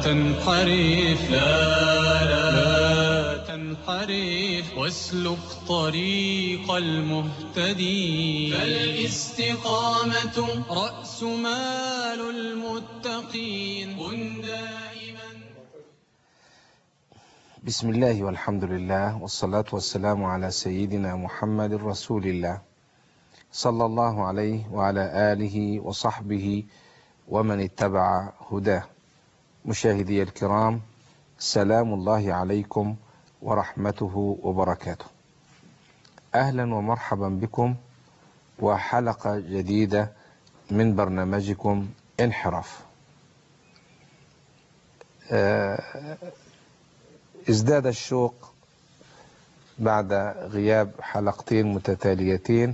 تنحرف لا لا لا تنحرف واسلك طريق المهتدين فالاستقامة رأس مال المتقين كن دائما بسم الله والحمد لله والصلاة والسلام على سيدنا محمد رسول الله صلى الله عليه وعلى آله وصحبه ومن اتبع هداه مشاهدي الكرام سلام الله عليكم ورحمته وبركاته أهلا ومرحبا بكم وحلقة جديدة من برنامجكم انحراف آه، ازداد الشوق بعد غياب حلقتين متتاليتين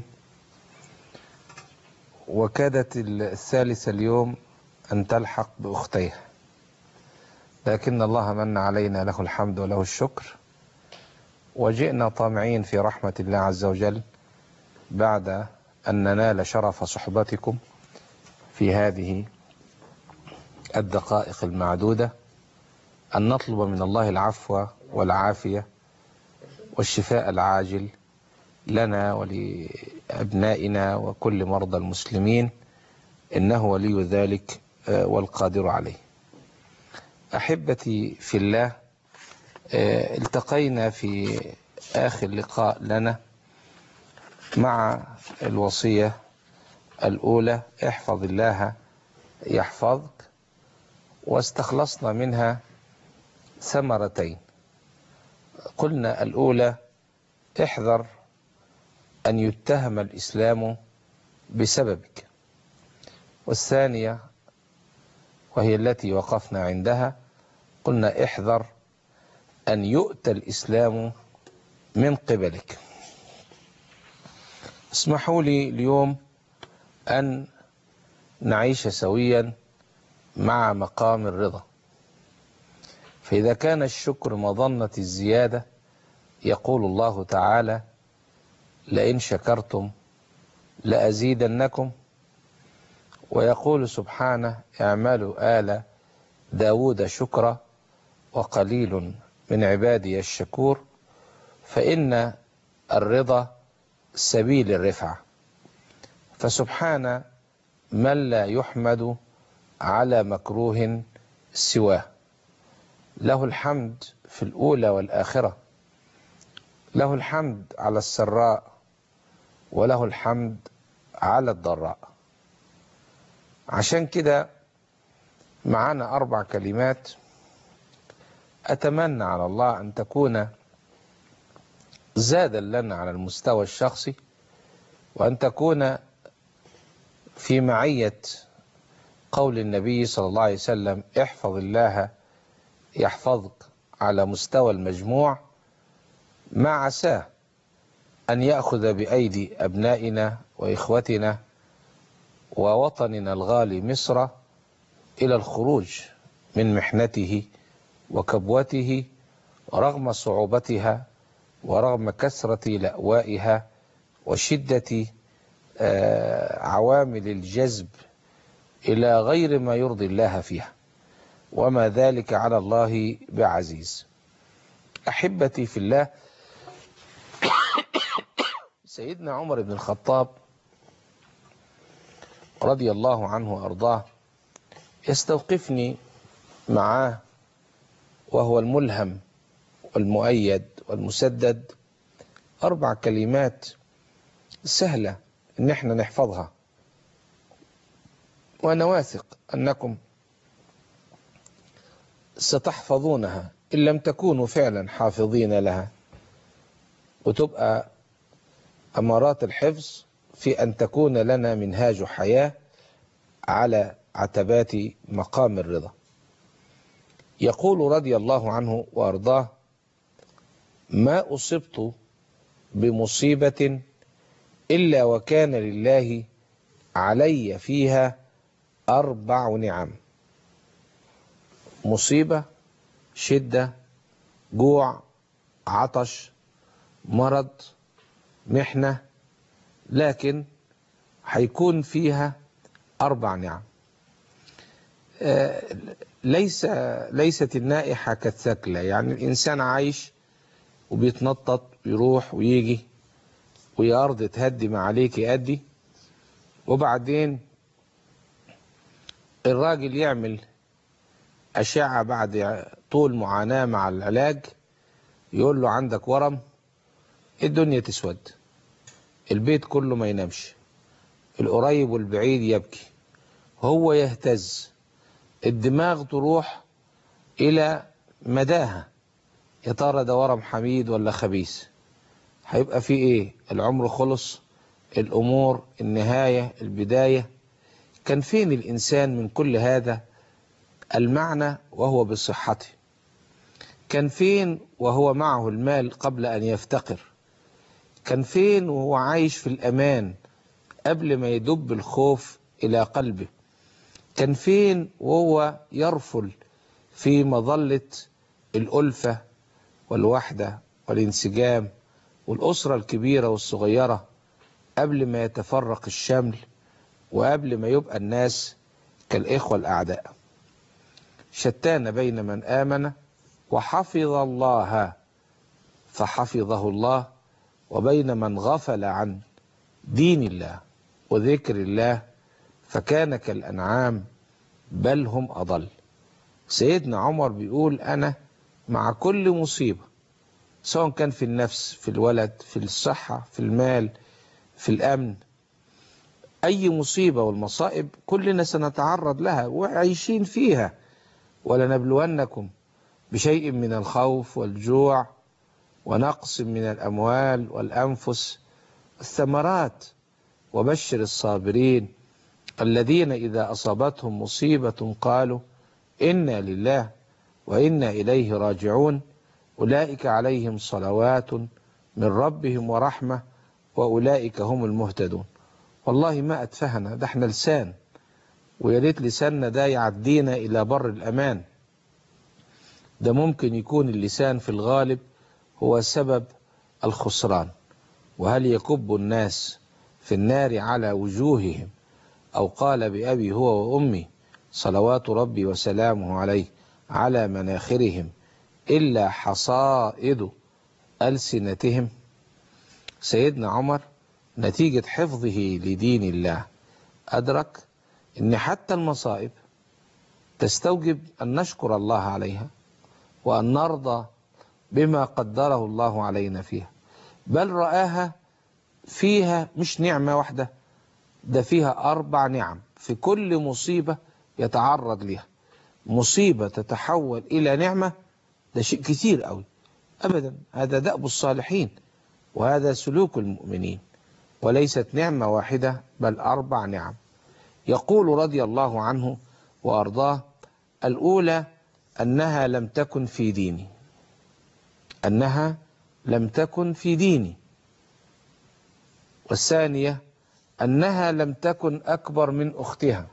وكادت الثالثة اليوم أن تلحق بأختيها لكن الله من علينا له الحمد وله الشكر وجئنا طامعين في رحمة الله عز وجل بعد أن ننال شرف صحبتكم في هذه الدقائق المعدودة أن نطلب من الله العفو والعافية والشفاء العاجل لنا ولأبنائنا وكل مرضى المسلمين إنه ولي ذلك آه، والقادر عليه أحبتي في الله آه، التقينا في آخر لقاء لنا مع الوصية الأولى احفظ الله يحفظك واستخلصنا منها ثمرتين قلنا الأولى احذر أن يتهم الإسلام بسببك والثانية وهي التي وقفنا عندها قلنا احذر أن يؤتى الإسلام من قبلك اسمحوا لي اليوم أن نعيش سويا مع مقام الرضا فإذا كان الشكر مظنة الزيادة يقول الله تعالى لئن شكرتم لأزيدنكم ويقول سبحانه اعملوا آل داود شكرا وقليل من عبادي الشكور فإن الرضا سبيل الرفعة فسبحان من لا يحمد على مكروه سواه له الحمد في الأولى والآخرة له الحمد على السراء وله الحمد على الضراء عشان كده معانا أربع كلمات أتمنى على الله أن تكون زادا لنا على المستوى الشخصي وأن تكون في معية قول النبي صلى الله عليه وسلم احفظ الله يحفظك على مستوى المجموع ما عساه أن يأخذ بأيدي أبنائنا وإخوتنا ووطننا الغالي مصر إلى الخروج من محنته وكبوته رغم صعوبتها ورغم كثرة لأوائها وشدة آه، عوامل الجذب إلى غير ما يرضي الله فيها وما ذلك على الله بعزيز أحبتي في الله سيدنا عمر بن الخطاب رضي الله عنه وأرضاه يستوقفني معاه وهو الملهم والمؤيد والمسدد أربع كلمات سهلة إن احنا نحفظها وأنا واثق أنكم ستحفظونها إن لم تكونوا فعلا حافظين لها وتبقى أمارات الحفظ في أن تكون لنا منهاج حياة على عتبات مقام الرضا يقول رضي الله عنه وأرضاه ما أصبت بمصيبة إلا وكان لله علي فيها أربع نعم مصيبة شدة جوع عطش مرض محنة لكن هيكون فيها أربع نعم آه، ليس ليست النائحة كالثكلى يعني الإنسان عايش وبيتنطط ويروح ويجي ويا أرض تهدي ما عليك يأدي وبعدين الراجل يعمل أشعة بعد طول معاناة مع العلاج يقول له عندك ورم الدنيا تسود البيت كله ما ينامش القريب والبعيد يبكي هو يهتز الدماغ تروح إلى مداها يا ترى ده ورم حميد ولا خبيث هيبقى فيه ايه العمر خلص الامور النهاية البداية كان فين الانسان من كل هذا المعنى وهو بصحته كان فين وهو معه المال قبل ان يفتقر كان فين وهو عايش في الامان قبل ما يدب الخوف الى قلبه كان فين وهو يرفل في مظلة الألفة والوحدة والانسجام والأسرة الكبيرة والصغيرة قبل ما يتفرق الشمل وقبل ما يبقى الناس كالإخوة الأعداء شتان بين من آمن وحفظ الله فحفظه الله وبين من غفل عن دين الله وذكر الله فكان كالأنعام بل هم أضل سيدنا عمر بيقول أنا مع كل مصيبة سواء كان في النفس في الولد في الصحة في المال في الأمن أي مصيبة والمصائب كلنا سنتعرض لها وعايشين فيها ولنبلونكم بشيء من الخوف والجوع ونقص من الأموال والأنفس الثمرات وبشر الصابرين الذين إذا أصابتهم مصيبة قالوا إنا لله وإنا إليه راجعون أولئك عليهم صلوات من ربهم ورحمة وأولئك هم المهتدون والله ما أتفهنا ده احنا لسان ويا ريت لساننا ده يعدينا إلى بر الأمان ده ممكن يكون اللسان في الغالب هو سبب الخسران وهل يكب الناس في النار على وجوههم أو قال بأبي هو وأمي صلوات ربي وسلامه عليه على مناخرهم إلا حصائد ألسنتهم سيدنا عمر نتيجة حفظه لدين الله أدرك أن حتى المصائب تستوجب أن نشكر الله عليها وأن نرضى بما قدره الله علينا فيها بل رآها فيها مش نعمة واحدة ده فيها أربع نعم في كل مصيبة يتعرض لها مصيبة تتحول إلى نعمة ده شيء كتير قوي أبدا هذا دأب الصالحين وهذا سلوك المؤمنين وليست نعمة واحدة بل أربع نعم يقول رضي الله عنه وأرضاه الأولى أنها لم تكن في ديني أنها لم تكن في ديني والثانية أنها لم تكن أكبر من أختها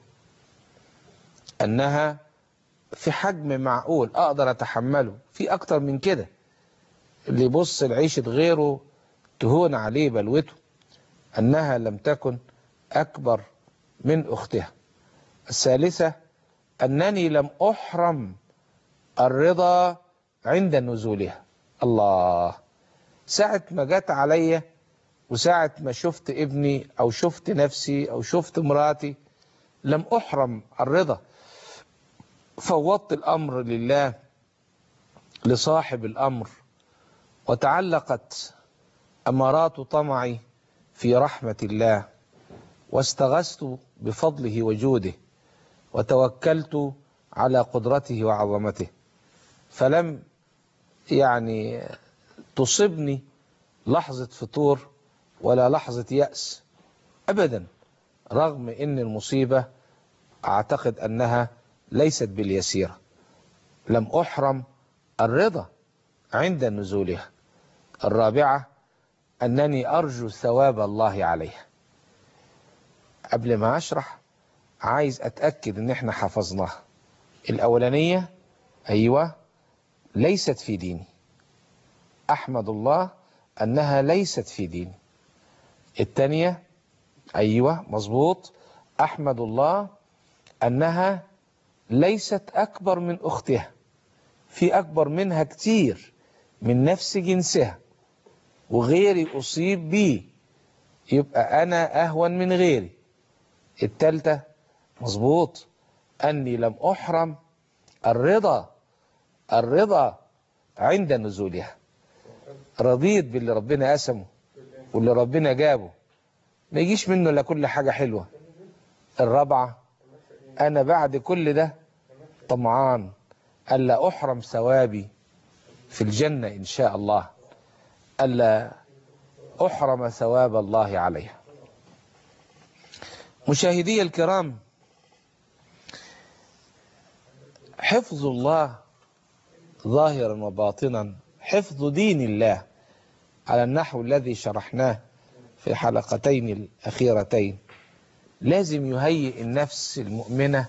أنها في حجم معقول أقدر أتحمله في أكتر من كده اللي يبص لعيشة غيره تهون عليه بلوته أنها لم تكن أكبر من أختها الثالثة أنني لم أحرم الرضا عند نزولها الله ساعة ما جت عليا وساعة ما شفت ابني أو شفت نفسي أو شفت مراتي لم أحرم الرضا فوضت الأمر لله لصاحب الأمر وتعلقت أمارات طمعي في رحمة الله واستغثت بفضله وجوده وتوكلت على قدرته وعظمته فلم يعني تصبني لحظة فطور ولا لحظة يأس أبدا رغم أن المصيبة أعتقد أنها ليست باليسيرة لم أحرم الرضا عند نزولها الرابعة أنني أرجو ثواب الله عليها قبل ما أشرح عايز أتأكد أن احنا حفظناها الأولانية أيوة ليست في ديني أحمد الله أنها ليست في ديني الثانية أيوة مظبوط أحمد الله أنها ليست أكبر من أختها في أكبر منها كتير من نفس جنسها وغيري أصيب بيه يبقى أنا أهون من غيري التالتة مظبوط أني لم أحرم الرضا الرضا عند نزولها رضيت باللي ربنا قسمه واللي ربنا جابه ما يجيش منه الا كل حاجة حلوة الرابعة أنا بعد كل ده طمعان ألا أحرم ثوابي في الجنة إن شاء الله ألا أحرم ثواب الله عليها مشاهدي الكرام حفظ الله ظاهرا وباطنا حفظ دين الله على النحو الذي شرحناه في الحلقتين الأخيرتين لازم يهيئ النفس المؤمنة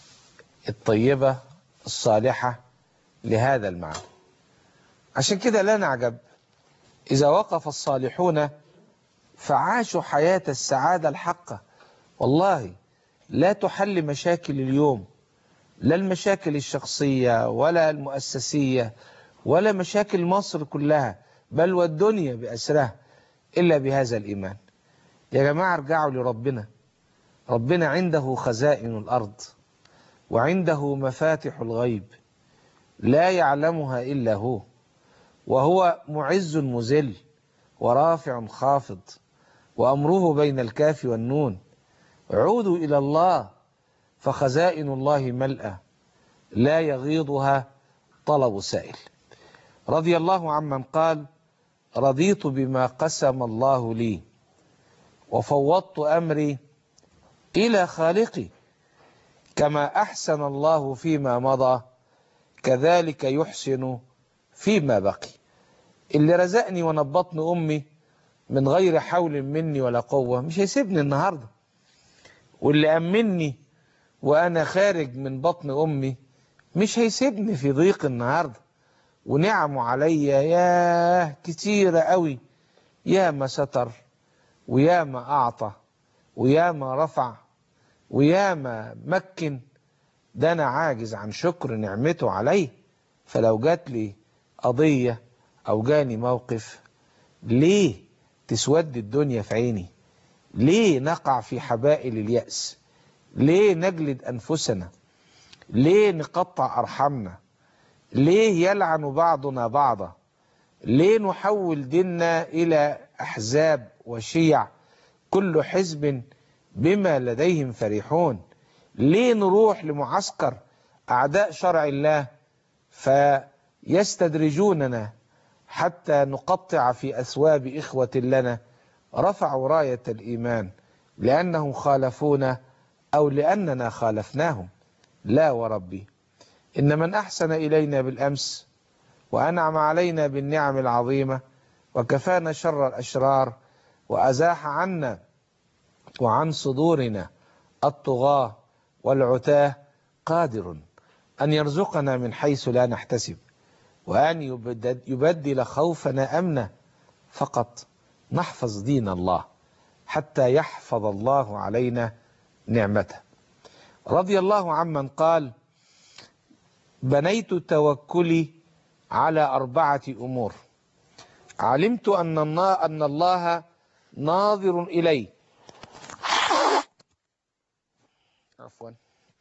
الطيبة الصالحة لهذا المعنى عشان كده لا نعجب إذا وقف الصالحون فعاشوا حياة السعادة الحقة والله لا تحل مشاكل اليوم لا المشاكل الشخصية ولا المؤسسية ولا مشاكل مصر كلها بل والدنيا بأسرها إلا بهذا الإيمان يا جماعة ارجعوا لربنا ربنا عنده خزائن الأرض وعنده مفاتح الغيب لا يعلمها إلا هو وهو معز مذل ورافع خافض وأمره بين الكاف والنون عودوا إلى الله فخزائن الله ملأة لا يغيضها طلب سائل رضي الله عمن قال رضيت بما قسم الله لي وفوضت أمري إلى خالقي كما أحسن الله فيما مضى كذلك يحسن فيما بقي اللي رزقني ونبطني أمي من غير حول مني ولا قوة مش هيسيبني النهاردة واللي أمني وأنا خارج من بطن أمي مش هيسيبني في ضيق النهاردة ونعمه عليا ياه كتيرة قوي يا ما ستر ويا ما أعطى ويا ما رفع ويا ما مكن ده أنا عاجز عن شكر نعمته علي فلو جات لي قضية أو جاني موقف ليه تسود الدنيا في عيني ليه نقع في حبائل اليأس ليه نجلد أنفسنا ليه نقطع أرحامنا ليه يلعن بعضنا بعضا ليه نحول ديننا إلى أحزاب وشيع كل حزب بما لديهم فرحون ليه نروح لمعسكر أعداء شرع الله فيستدرجوننا حتى نقطع في أثواب إخوة لنا رفعوا راية الإيمان لأنهم خالفونا أو لأننا خالفناهم لا وربي إن من أحسن إلينا بالأمس وأنعم علينا بالنعم العظيمة وكفانا شر الأشرار وأزاح عنا وعن صدورنا الطغاة والعتاه قادر أن يرزقنا من حيث لا نحتسب وأن يبدل, يبدل خوفنا أمنا فقط نحفظ دين الله حتى يحفظ الله علينا نعمته رضي الله عمن قال بنيت توكلي على أربعة أمور علمت أن أن الله ناظر إلي عفوا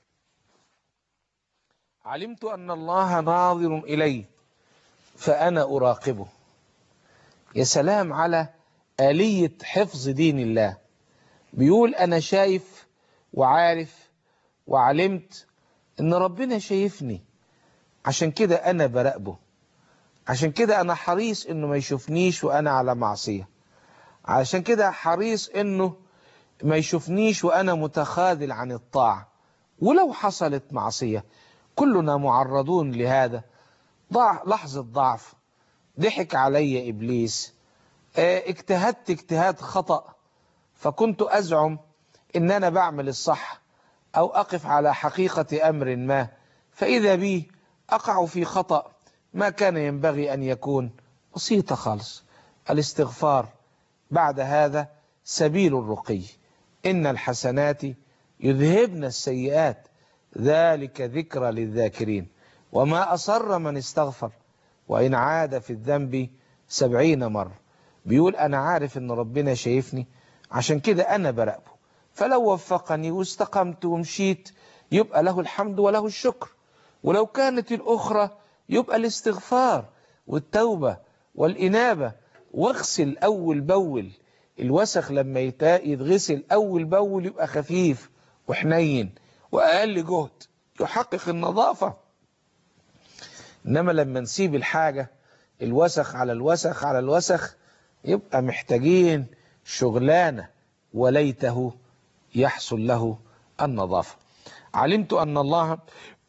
علمت أن الله ناظر إلي فأنا أراقبه يا سلام على آلية حفظ دين الله بيقول أنا شايف وعارف وعلمت إن ربنا شايفني عشان كده أنا براقبه عشان كده أنا حريص إنه ما يشوفنيش وأنا على معصية عشان كده حريص إنه ما يشوفنيش وأنا متخاذل عن الطاعة ولو حصلت معصية كلنا معرضون لهذا ضع لحظة ضعف ضحك علي إبليس اجتهدت اجتهاد خطأ فكنت أزعم إن أنا بعمل الصح أو أقف على حقيقة أمر ما فإذا بي أقع في خطأ ما كان ينبغي أن يكون بسيطة خالص الاستغفار بعد هذا سبيل الرقي إن الحسنات يذهبن السيئات ذلك ذكرى للذاكرين وما أصر من استغفر وإن عاد في الذنب سبعين مرة بيقول أنا عارف إن ربنا شايفني عشان كده أنا براقبه فلو وفقني واستقمت ومشيت يبقى له الحمد وله الشكر ولو كانت الأخرى يبقى الاستغفار والتوبة والإنابة واغسل أول بول الوسخ لما يتغسل أول بول يبقى خفيف وحنين وأقل جهد يحقق النظافة إنما لما نسيب الحاجة الوسخ على الوسخ على الوسخ يبقى محتاجين شغلانة وليته يحصل له النظافة علمت أن الله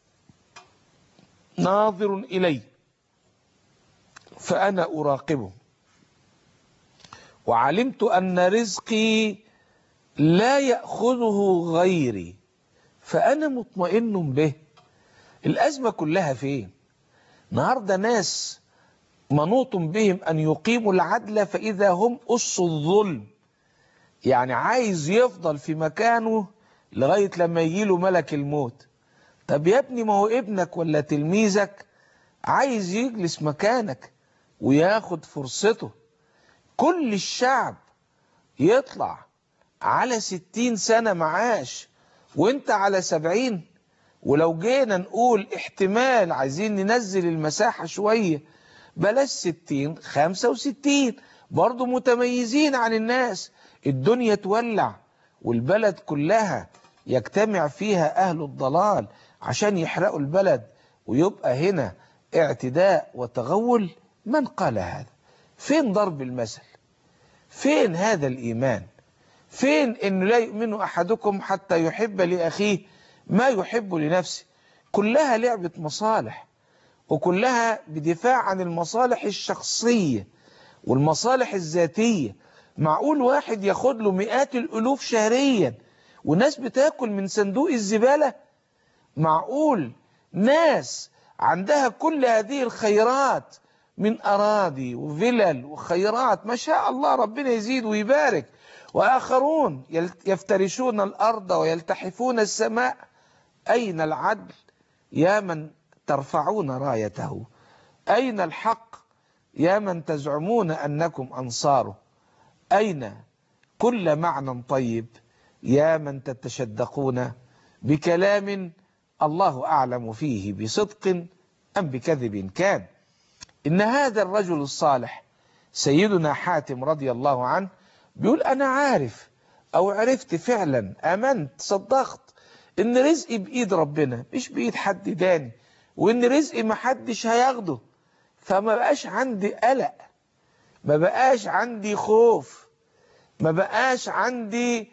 ناظر إلي فأنا أراقبه وعلمت أن رزقي لا يأخذه غيري فأنا مطمئن به الأزمة كلها فين النهاردة ناس منوط بهم أن يقيموا العدل فإذا هم أس الظلم يعني عايز يفضل في مكانه لغاية لما يجيله ملك الموت طب يا ابني ما هو ابنك ولا تلميذك عايز يجلس مكانك وياخد فرصته كل الشعب يطلع على ستين سنة معاش وانت على سبعين ولو جينا نقول احتمال عايزين ننزل المساحة شوية بلاش ستين خمسة وستين برضو متميزين عن الناس الدنيا تولع والبلد كلها يجتمع فيها أهل الضلال عشان يحرقوا البلد ويبقى هنا اعتداء وتغول من قال هذا فين ضرب المثل فين هذا الإيمان فين إنه لا يؤمن أحدكم حتى يحب لأخيه ما يحب لنفسه كلها لعبة مصالح وكلها بدفاع عن المصالح الشخصية والمصالح الذاتية معقول واحد ياخد له مئات الألوف شهريا وناس بتاكل من صندوق الزبالة معقول ناس عندها كل هذه الخيرات من أراضي وفلل وخيرات ما شاء الله ربنا يزيد ويبارك وآخرون يفترشون الأرض ويلتحفون السماء أين العدل يا من ترفعون رايته أين الحق يا من تزعمون أنكم أنصاره أين كل معنى طيب يا من تتشدقون بكلام الله أعلم فيه بصدق أم بكذب كان إن هذا الرجل الصالح سيدنا حاتم رضي الله عنه بيقول أنا عارف أو عرفت فعلا أمنت صدقت إن رزقي بإيد ربنا مش بإيد حد تاني وإن رزقي محدش هياخده فما بقاش عندي قلق ما بقاش عندي خوف ما بقاش عندي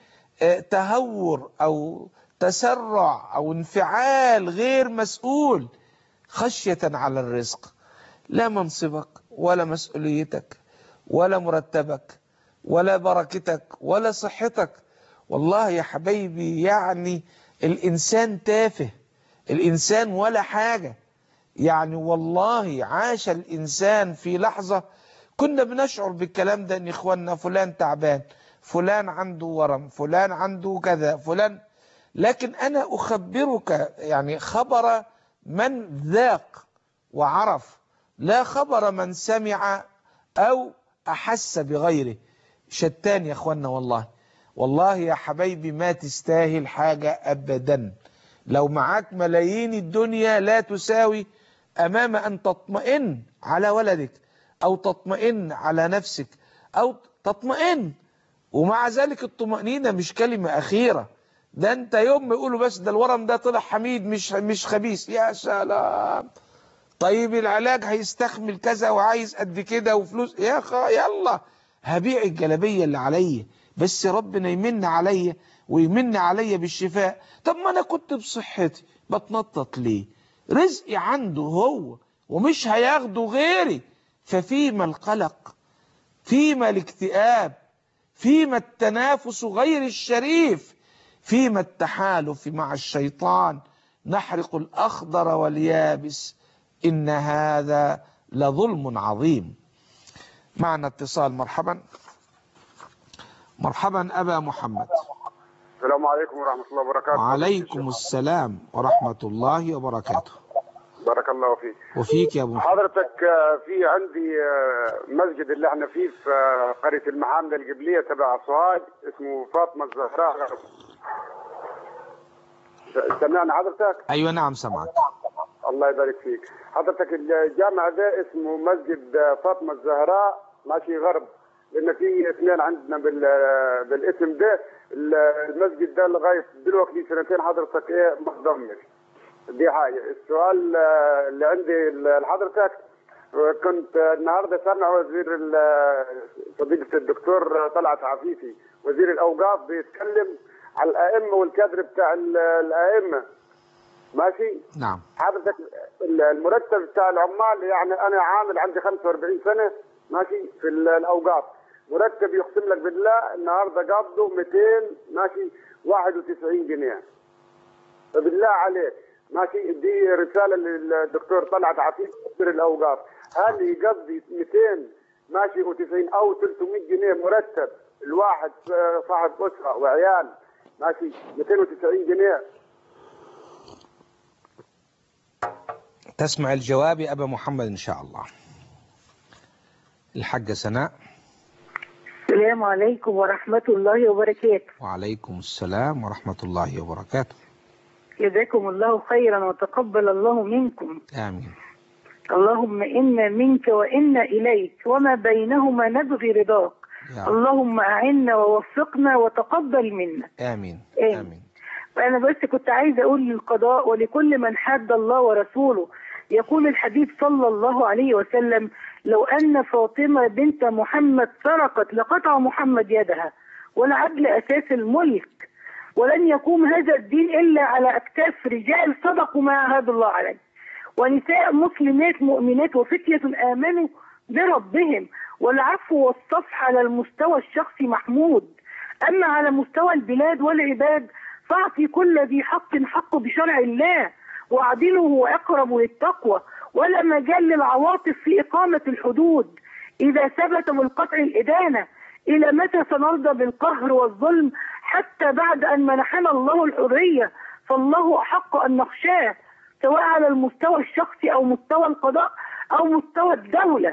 تهور أو تسرع أو انفعال غير مسؤول خشية على الرزق لا منصبك ولا مسؤوليتك ولا مرتبك ولا بركتك ولا صحتك والله يا حبايبي يعني الإنسان تافه الإنسان ولا حاجة يعني والله عاش الإنسان في لحظة كنا بنشعر بالكلام ده ان اخواننا فلان تعبان فلان عنده ورم فلان عنده كذا فلان لكن انا اخبرك يعني خبر من ذاق وعرف لا خبر من سمع او احس بغيره شتان يا اخوانا والله والله يا حبايبي ما تستاهل حاجة ابدا لو معاك ملايين الدنيا لا تساوي امام ان تطمئن على ولدك او تطمئن على نفسك او تطمئن ومع ذلك الطمأنينة مش كلمة أخيرة ده أنت يوم ما يقولوا بس ده الورم ده طلع حميد مش مش خبيث يا سلام طيب العلاج هيستحمل كذا وعايز قد كده وفلوس يا خا يلا هبيع الجلابية اللي عليا بس ربنا يمن عليا ويمن عليا بالشفاء طب ما أنا كنت بصحتي بتنطط ليه رزقي عنده هو ومش هياخده غيري ففيما القلق فيما الاكتئاب فيما التنافس غير الشريف فيما التحالف مع الشيطان نحرق الأخضر واليابس إن هذا لظلم عظيم معنا اتصال مرحبا مرحبا أبا محمد السلام عليكم ورحمة الله وبركاته وعليكم السلام ورحمة الله وبركاته بارك الله فيك وفيك يا أبو محمد حضرتك آه، في عندي آه، مسجد اللي احنا فيه في آه، قرية المحامدة القبلية تبع سوهاج اسمه فاطمة الزهراء سمعنا حضرتك أيوة نعم سمعك الله يبارك فيك حضرتك الجامع ده اسمه مسجد آه، فاطمة الزهراء ماشي غرب لان في اثنين عندنا بال آه، بالاسم ده ال- المسجد ده لغايه دلوقتي سنتين حضرتك ايه متدمر دي حاجه السؤال آه، اللي عندي ل- لحضرتك آه، كنت آه، النهارده سامع وزير ال- آه، فضيله الدكتور طلعت عفيفي وزير الاوقاف بيتكلم على الائمه والكادر بتاع ال- الائمه ماشي نعم حضرتك المرتب بتاع العمال يعني انا عامل عندي 45 سنه ماشي في ال- الاوقاف مرتب يقسم لك بالله النهارده قابضه 200 ماشي 91 جنيه فبالله عليك ماشي دي رساله للدكتور طلعت عفيف مدير الاوقاف هل يقضي 200 ماشي و90 او 300 جنيه مرتب الواحد آه، صاحب اسره وعيال ماشي 290 جنيه تسمع الجواب يا أبا محمد إن شاء الله الحاجة سناء السلام عليكم ورحمة الله وبركاته وعليكم السلام ورحمة الله وبركاته جزاكم الله خيرا وتقبل الله منكم آمين اللهم إنا منك وإنا إليك وما بينهما نبغي رضاك يا رب اللهم أعنا ووفقنا وتقبل منا آمين آمين. آمين فأنا بس كنت عايزة أقول للقضاء ولكل من حد الله ورسوله يقول الحبيب صلى الله عليه وسلم لو أن فاطمة بنت محمد سرقت لقطع محمد يدها ولعدل أساس الملك ولن يقوم هذا الدين إلا على أكتاف رجال صدقوا ما عهد الله عليه ونساء مسلمات مؤمنات وفتية آمنوا بربهم والعفو والصفح على المستوى الشخصي محمود أما على مستوى البلاد والعباد فاعطي كل ذي حق حقه بشرع الله واعدله هو أقرب للتقوى ولا مجال للعواطف في إقامة الحدود إذا ثبت بالقطع الإدانة إلى متى سنرضى بالقهر والظلم حتى بعد أن منحنا الله الحرية فالله أحق أن نخشاه سواء على المستوى الشخصي أو مستوى القضاء أو مستوى الدولة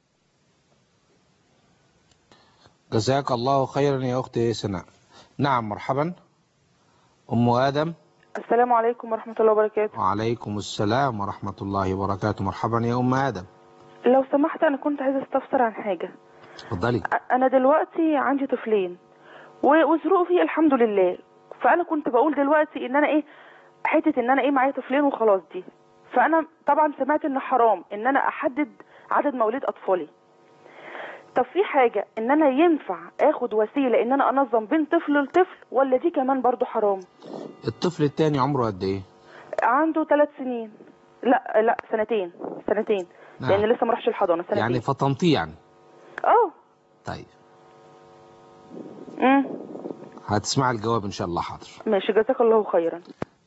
جزاك الله خيرا يا أختي سناء نعم مرحبا أم آدم السلام عليكم ورحمة الله وبركاته وعليكم السلام ورحمة الله وبركاته مرحبا يا أم آدم لو سمحت أنا كنت عايزة استفسر عن حاجة اتفضلي أ- أنا دلوقتي عندي طفلين و- وظروفي الحمد لله فأنا كنت بقول دلوقتي إن أنا إيه حتة إن أنا إيه معايا طفلين وخلاص دي فأنا طبعا سمعت إن حرام إن أنا أحدد عدد مواليد أطفالي طب في حاجة إن أنا ينفع آخد وسيلة إن أنا أنظم بين طفل لطفل ولا دي كمان برضو حرام الطفل التاني عمره قد إيه عنده ثلاث سنين لا لا سنتين سنتين نعم. لأن لسه ما راحش الحضانة سنتين يعني فطنتيه يعني اه طيب امم هتسمع الجواب إن شاء الله حاضر ماشي جزاك الله خيرا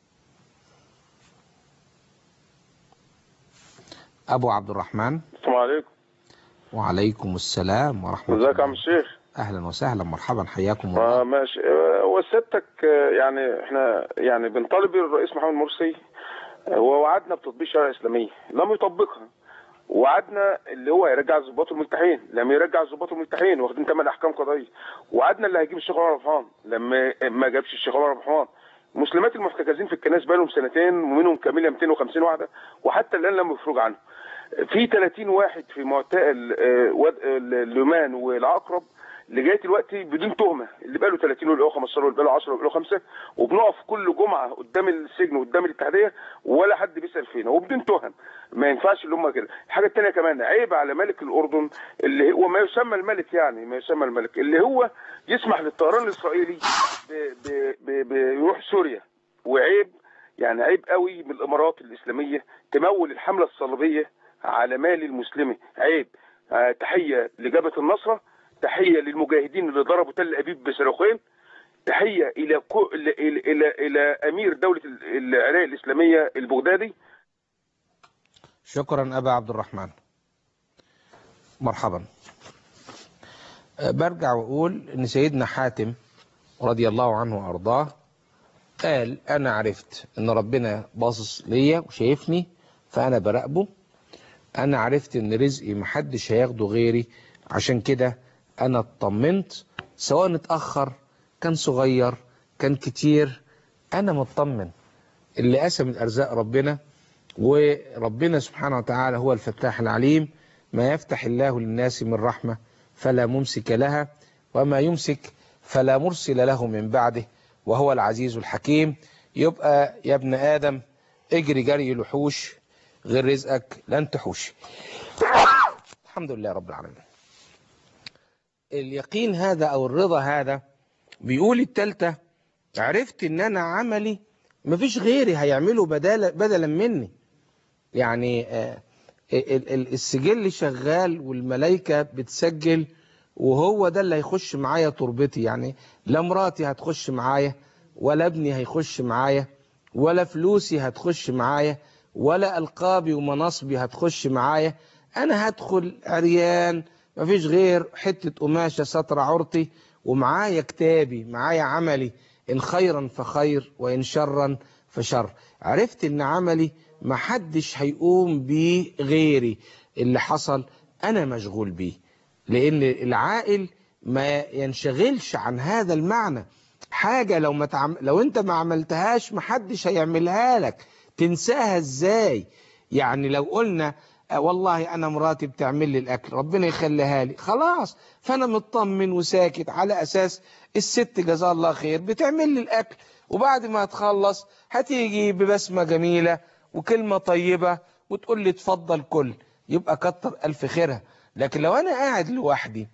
أبو عبد الرحمن السلام عليكم وعليكم السلام ورحمة ازيك يا عم الله الشيخ أهلا وسهلا مرحبا حياكم آه الله ماشي آه، وسيادتك آه، يعني احنا يعني بنطالب الرئيس محمد مرسي آه، ووعدنا بتطبيق الشريعه الاسلاميه لم يطبقها وعدنا اللي هو يرجع الضباط الملتحين لم يرجع الضباط الملتحين واخدين ثمان احكام قضائيه وعدنا اللي هيجيب الشيخ عمر ربحان لما ما جابش الشيخ عمر ربحان مسلمات المحتجزين في الكنائس بقالهم سنتين ومنهم كامله 250 واحده وحتى الان لم يفرج عنهم في 30 واحد في معتقل آه، واد- آه، الليمان والعقرب لغايه دلوقتي بدون تهمه اللي بقاله 30 واللي بقاله 15 واللي بقاله 10 واللي بقاله 5 وبنقف كل جمعه قدام السجن وقدام الاتحاديه ولا حد بيسال فينا وبدون تهم ما ينفعش اللي هم كده الحاجه الثانيه كمان عيب على ملك الاردن اللي هو ما يسمى الملك يعني ما يسمى الملك اللي هو يسمح للطيران الاسرائيلي ب- ب- ب- بيروح سوريا وعيب يعني عيب قوي من الامارات الاسلاميه تمول الحمله الصليبيه على مال المسلمه عيب آه، تحيه لجبهه النصره تحيه للمجاهدين اللي ضربوا تل ابيب بصاروخين تحيه الى كو... الى الى الى, إلى امير دوله ال- العراق الاسلاميه البغدادي شكرا أبا عبد الرحمن مرحبا أه، برجع وأقول إن سيدنا حاتم رضي الله عنه وأرضاه قال أنا عرفت إن ربنا باصص ليا وشايفني فأنا براقبه أنا عرفت إن رزقي محدش هياخده غيري عشان كده أنا اطمنت سواء اتأخر كان صغير كان كتير أنا مطمن اللي قسم الأرزاق ربنا وربنا سبحانه وتعالى هو الفتاح العليم ما يفتح الله للناس من رحمة فلا ممسك لها وما يمسك فلا مرسل له من بعده وهو العزيز الحكيم يبقى يا ابن آدم اجري جري لحوش غير رزقك لن تحوش الحمد لله رب العالمين اليقين هذا او الرضا هذا بيقول التالتة عرفت ان انا عملي مفيش غيري هيعمله بدلا بدلا مني يعني آه، ال- ال- السجل شغال والملائكة بتسجل وهو ده اللي هيخش معايا تربتي يعني لا مراتي هتخش معايا ولا ابني هيخش معايا ولا فلوسي هتخش معايا ولا ألقابي ومناصبي هتخش معايا أنا هدخل عريان مفيش غير حتة قماشة سطر عورتي ومعايا كتابي معايا عملي إن خيرا فخير وإن شرا فشر عرفت إن عملي محدش هيقوم بيه غيري اللي حصل أنا مشغول بيه لأن العاقل ما ينشغلش عن هذا المعنى حاجة لو ما تعم... لو انت ما عملتهاش محدش هيعملها لك تنساها ازاي يعني لو قلنا آه والله انا مراتي بتعمل لي الاكل ربنا يخليها لي خلاص فانا مطمن وساكت على اساس الست جزاها الله خير بتعمل لي الاكل وبعد ما تخلص هتيجي ببسمة جميلة وكلمة طيبة وتقول لي اتفضل كل يبقى كتر الف خيرها لكن لو انا قاعد لوحدي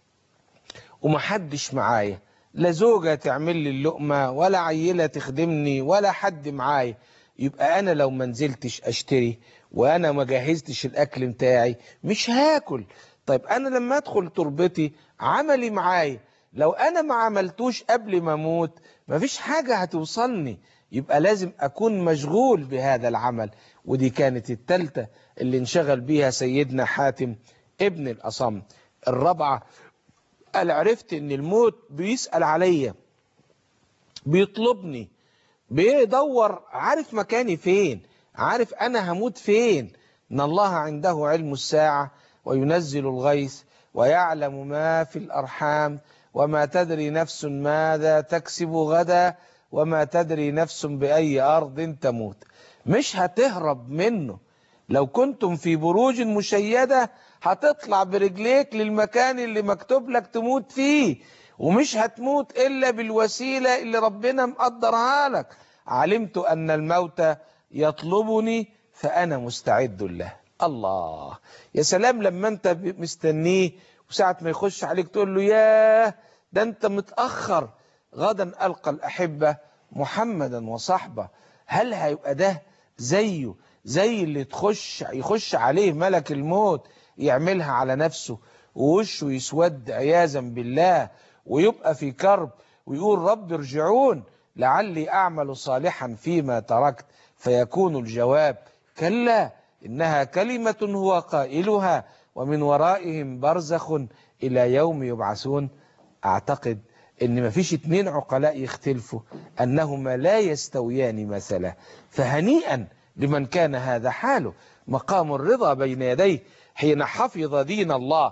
ومحدش معايا لا زوجة تعمل لي اللقمة ولا عيلة تخدمني ولا حد معايا يبقى أنا لو ما نزلتش أشتري وأنا ما جهزتش الأكل بتاعي مش هاكل طيب أنا لما أدخل تربتي عملي معايا لو أنا ما عملتوش قبل ما أموت مفيش حاجة هتوصلني يبقى لازم أكون مشغول بهذا العمل ودي كانت التالتة اللي انشغل بيها سيدنا حاتم ابن الأصم الرابعة قال عرفت ان الموت بيسأل عليا بيطلبني بيدور عارف مكاني فين عارف انا هموت فين ان الله عنده علم الساعة وينزل الغيث ويعلم ما في الارحام وما تدري نفس ماذا تكسب غدا وما تدري نفس باي ارض تموت مش هتهرب منه لو كنتم في بروج مشيدة هتطلع برجليك للمكان اللي مكتوب لك تموت فيه ومش هتموت إلا بالوسيلة اللي ربنا مقدرها لك علمت أن الموت يطلبني فأنا مستعد له الله يا سلام لما انت مستنيه وساعة ما يخش عليك تقول له ياه ده انت متأخر غدا ألقى الأحبة محمدا وصحبه هل هيبقى ده زيه زي اللي تخش يخش عليه ملك الموت يعملها على نفسه ووشه يسود عياذا بالله ويبقى في كرب ويقول رب ارجعون لعلي أعمل صالحا فيما تركت فيكون الجواب كلا إنها كلمة هو قائلها ومن ورائهم برزخ إلى يوم يبعثون أعتقد ان مفيش اتنين عقلاء يختلفوا انهما لا يستويان مثلا فهنيئا لمن كان هذا حاله مقام الرضا بين يديه حين حفظ دين الله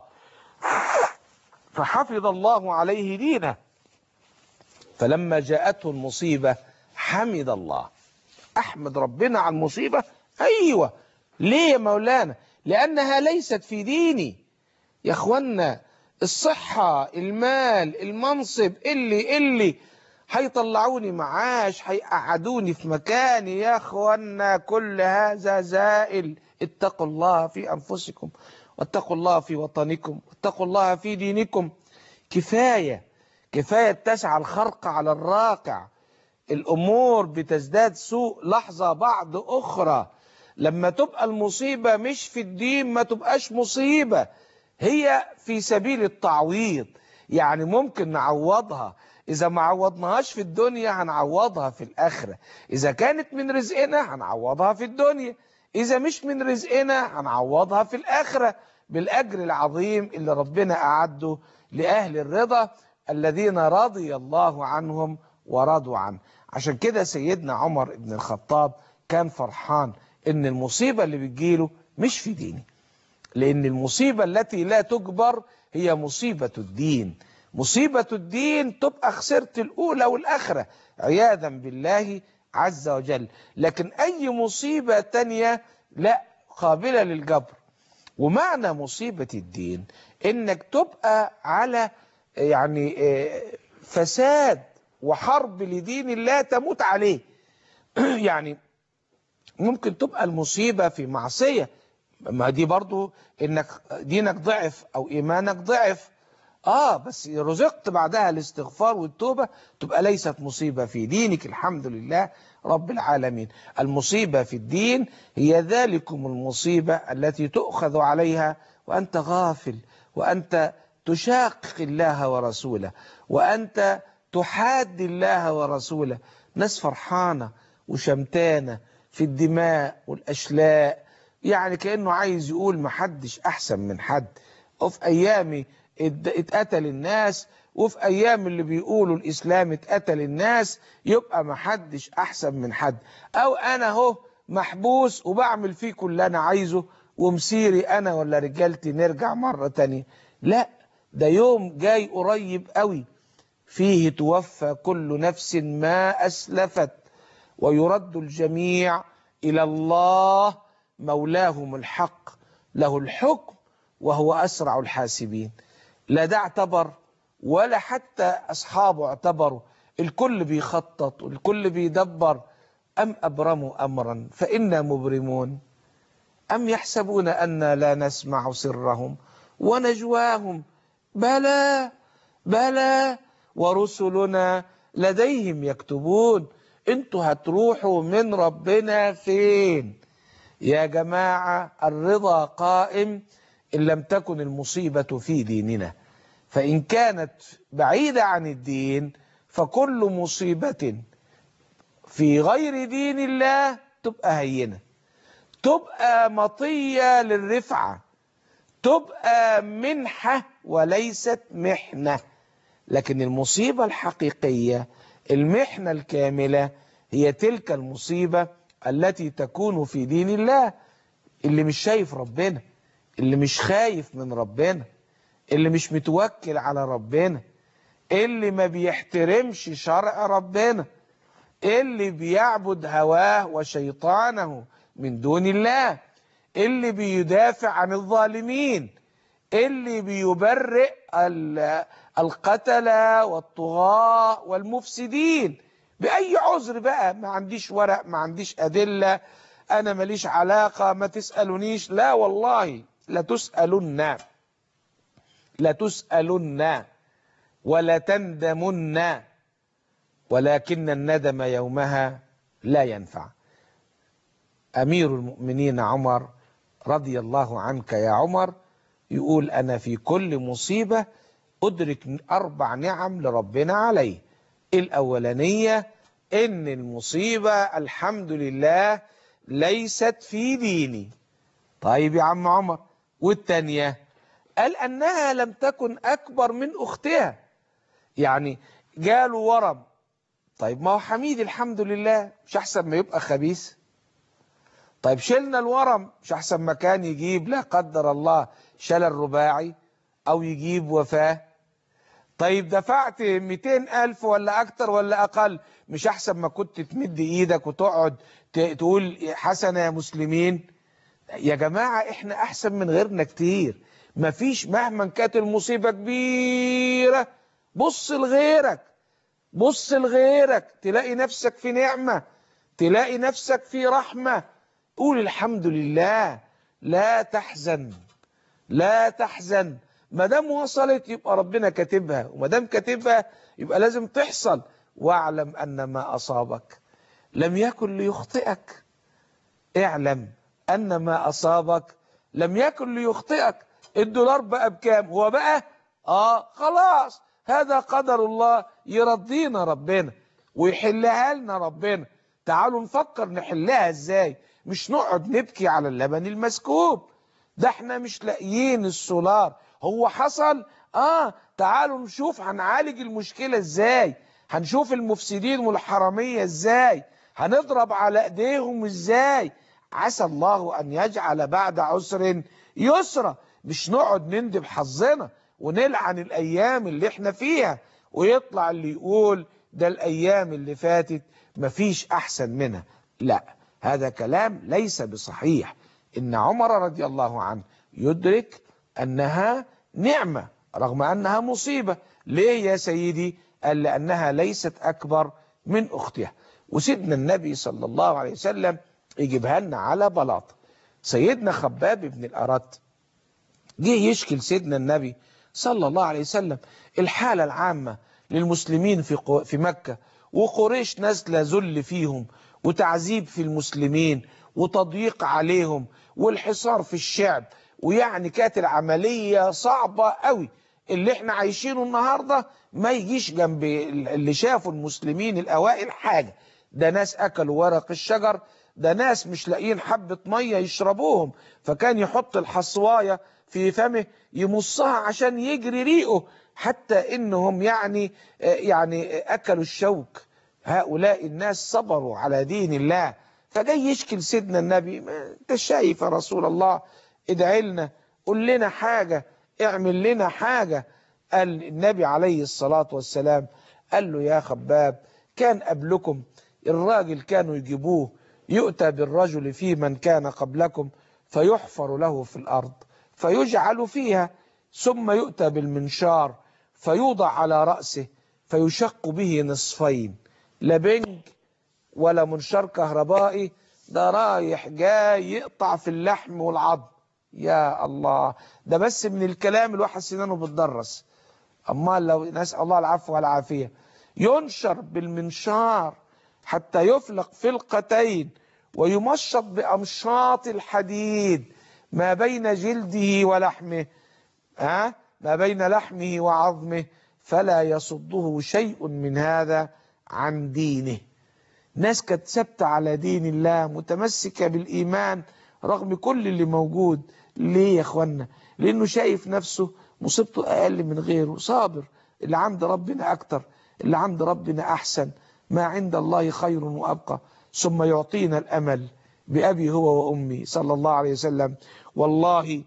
فحفظ الله عليه دينه فلما جاءته المصيبة حمد الله احمد ربنا على المصيبة ايوه ليه يا مولانا لانها ليست في ديني يا اخوانا الصحة المال المنصب اللي اللي هيطلعوني معاش هيقعدوني في مكاني يا اخوانا كل هذا زائل اتقوا الله في انفسكم واتقوا الله في وطنكم واتقوا الله في دينكم كفاية كفاية تسعى الخرق على الراقع الامور بتزداد سوء لحظة بعد اخرى لما تبقى المصيبة مش في الدين ما تبقاش مصيبة هي في سبيل التعويض يعني ممكن نعوضها إذا ما عوضناهاش في الدنيا هنعوضها في الآخرة إذا كانت من رزقنا هنعوضها في الدنيا إذا مش من رزقنا هنعوضها في الآخرة بالأجر العظيم اللي ربنا أعده لأهل الرضا الذين رضي الله عنهم ورضوا عنه عشان كده سيدنا عمر بن الخطاب كان فرحان ان المصيبة اللي بتجيله مش في ديني لان المصيبة التي لا تجبر هي مصيبة الدين مصيبة الدين تبقى خسرت الأولى والآخرة عياذا بالله عز وجل لكن أي مصيبة تانية لا قابلة للجبر ومعنى مصيبة الدين إنك تبقى على يعني آه، فساد وحرب لدين الله تموت عليه يعني ممكن تبقى المصيبة في معصية ما دي برضو انك دينك ضعف او ايمانك ضعف اه بس رزقت بعدها الاستغفار والتوبة تبقى ليست مصيبة في دينك الحمد لله رب العالمين المصيبة في الدين هي ذلكم المصيبة التي تؤخذ عليها وأنت غافل وأنت تشاقق الله ورسوله وأنت تحاد الله ورسوله ناس فرحانة وشمتانة في الدماء والأشلاء يعني كأنه عايز يقول محدش أحسن من حد وفي أيامي ات- اتقتل الناس وفي أيام اللي بيقولوا الإسلام اتقتل الناس يبقى محدش أحسن من حد أو أنا هو محبوس وبعمل فيكم اللي أنا عايزه ومسيري أنا ولا رجالتي نرجع مرة تانية لا ده يوم جاي قريب قوي فيه توفى كل نفس ما أسلفت ويرد الجميع إلى الله مولاهم الحق له الحكم وهو أسرع الحاسبين لا ده اعتبر ولا حتى أصحابه اعتبروا الكل بيخطط والكل بيدبر أم أبرموا أمرا فإنا مبرمون أم يحسبون أن لا نسمع سرهم ونجواهم بلى بلى ورسلنا لديهم يكتبون انتوا هتروحوا من ربنا فين يا جماعة الرضا قائم إن لم تكن المصيبة في ديننا فإن كانت بعيدة عن الدين فكل مصيبة في غير دين الله تبقى هينة تبقى مطية للرفعة تبقى منحة وليست محنة لكن المصيبة الحقيقية المحنة الكاملة هي تلك المصيبة التي تكون في دين الله اللي مش شايف ربنا اللي مش خايف من ربنا اللي مش متوكل على ربنا اللي ما بيحترمش شرع ربنا اللي بيعبد هواه وشيطانه من دون الله اللي بيدافع عن الظالمين اللي بيبرئ ال- القتلة والطغاة والمفسدين بأي عذر بقى ما عنديش ورق ما عنديش أدلة أنا ماليش علاقة ما تسألونيش لا والله لا تسألن لا تسألن ولا تندمن ولكن الندم يومها لا ينفع أمير المؤمنين عمر رضي الله عنك يا عمر يقول أنا في كل مصيبة أدرك أربع نعم لربنا عليه الأولانية إن المصيبة الحمد لله ليست في ديني طيب يا عم عمر والتانية قال أنها لم تكن أكبر من أختها يعني جاله ورم طيب ما هو حميد الحمد لله مش أحسن ما يبقى خبيث طيب شلنا الورم مش أحسن ما كان يجيب لا قدر الله شلل رباعي أو يجيب وفاة طيب دفعت 200 ألف ولا أكتر ولا أقل مش أحسن ما كنت تمد إيدك وتقعد ت- تقول حسنة يا مسلمين يا جماعة إحنا أحسن من غيرنا كتير مفيش مهما كانت المصيبة كبيرة بص لغيرك بص لغيرك تلاقي نفسك في نعمة تلاقي نفسك في رحمة قول الحمد لله لا تحزن لا تحزن ما دام وصلت يبقى ربنا كاتبها وما دام كاتبها يبقى لازم تحصل واعلم ان ما اصابك لم يكن ليخطئك اعلم ان ما اصابك لم يكن ليخطئك الدولار بقى بكام هو بقى اه خلاص هذا قدر الله يرضينا ربنا ويحلها لنا ربنا تعالوا نفكر نحلها ازاي مش نقعد نبكي على اللبن المسكوب ده احنا مش لاقيين السولار هو حصل اه تعالوا نشوف هنعالج المشكلة ازاي هنشوف المفسدين والحرامية ازاي هنضرب على ايديهم ازاي عسى الله ان يجعل بعد عسر يسرا مش نقعد نندب حظنا ونلعن الايام اللي احنا فيها ويطلع اللي يقول ده الايام اللي فاتت مفيش احسن منها لا هذا كلام ليس بصحيح ان عمر رضي الله عنه يدرك انها نعمة رغم انها مصيبة ليه يا سيدي قال لانها ليست اكبر من اختها وسيدنا النبي صلى الله عليه وسلم يجيبها لنا على بلاط سيدنا خباب بن الارت جه يشكي لسيدنا النبي صلى الله عليه وسلم الحالة العامة للمسلمين في قو- في مكة وقريش نازله ذل فيهم وتعذيب في المسلمين وتضييق عليهم والحصار في الشعب ويعني كانت العملية صعبة قوي اللي احنا عايشينه النهاردة ما يجيش جنب اللي شافوا المسلمين الأوائل حاجة ده ناس أكلوا ورق الشجر ده ناس مش لاقيين حبة مية يشربوهم فكان يحط الحصواية في فمه يمصها عشان يجري ريقه حتى انهم يعني يعني اكلوا الشوك هؤلاء الناس صبروا على دين الله فجاي يشكي لسيدنا النبي ما انت شايف يا رسول الله ادعي لنا قول لنا حاجة اعمل لنا حاجة قال النبي عليه الصلاة والسلام قال له يا خباب كان قبلكم الراجل كانوا يجيبوه يؤتى بالرجل في من كان قبلكم فيحفر له في الأرض فيجعل فيها ثم يؤتى بالمنشار فيوضع على رأسه فيشق به نصفين لا بنج ولا منشار كهربائي ده رايح جاي يقطع في اللحم والعظم يا الله ده بس من الكلام الواحد سنانه بتدرس امال لو نسال الله العفو والعافيه ينشر بالمنشار حتى يفلق فلقتين ويمشط بامشاط الحديد ما بين جلده ولحمه ها ما بين لحمه وعظمه فلا يصده شيء من هذا عن دينه ناس كانت ثابته على دين الله متمسكه بالايمان رغم كل اللي موجود ليه يا اخوانا لانه شايف نفسه مصيبته اقل من غيره صابر اللي عند ربنا اكتر اللي عند ربنا احسن ما عند الله خير وابقى ثم يعطينا الامل بابي هو وامي صلى الله عليه وسلم والله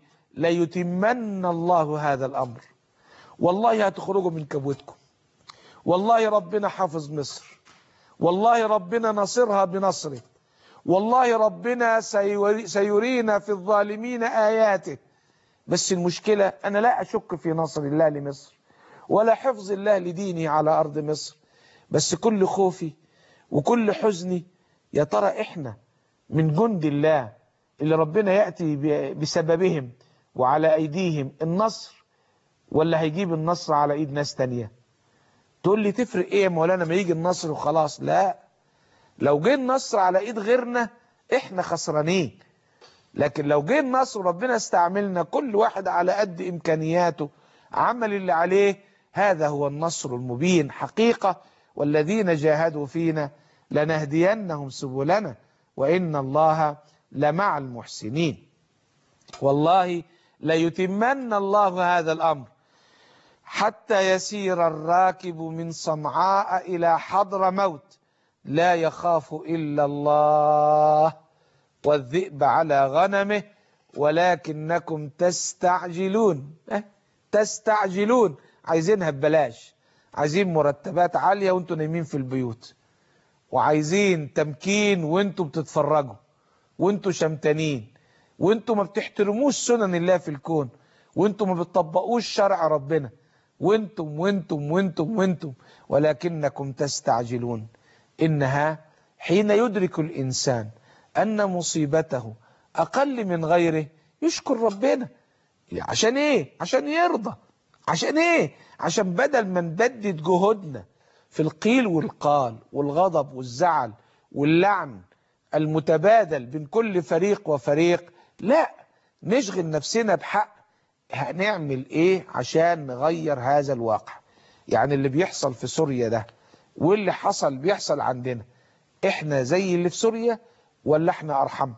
ليتمن الله هذا الامر والله هتخرجوا من كبوتكم والله ربنا حافظ مصر والله ربنا نصرها بنصره والله ربنا سيوري سيرينا في الظالمين آياته بس المشكلة أنا لا أشك في نصر الله لمصر ولا حفظ الله لدينه على أرض مصر بس كل خوفي وكل حزني يا ترى إحنا من جند الله اللي ربنا يأتي بسببهم وعلى أيديهم النصر ولا هيجيب النصر على إيد ناس تانية تقول لي تفرق إيه يا مولانا ما يجي النصر وخلاص لا لو جه النصر على ايد غيرنا احنا خسرانين لكن لو جه النصر وربنا استعملنا كل واحد على قد امكانياته عمل اللي عليه هذا هو النصر المبين حقيقة والذين جاهدوا فينا لنهدينهم سبلنا وإن الله لمع المحسنين والله ليتمن الله هذا الأمر حتى يسير الراكب من صنعاء إلى حضر موت لا يخاف إلا الله والذئب على غنمه ولكنكم تستعجلون أه؟ تستعجلون عايزينها ببلاش عايزين مرتبات عالية وانتوا نايمين في البيوت وعايزين تمكين وانتوا بتتفرجوا وانتوا شمتانين وانتوا ما بتحترموش سنن الله في الكون وانتوا ما بتطبقوش شرع ربنا وانتم وانتم وانتم وانتم ولكنكم تستعجلون إنها حين يدرك الإنسان أن مصيبته أقل من غيره يشكر ربنا عشان إيه؟ عشان يرضى عشان إيه؟ عشان بدل ما نددد جهودنا في القيل والقال والغضب والزعل واللعن المتبادل بين كل فريق وفريق لا نشغل نفسنا بحق هنعمل ايه عشان نغير هذا الواقع يعني اللي بيحصل في سوريا ده واللي حصل بيحصل عندنا احنا زي اللي في سوريا ولا احنا ارحم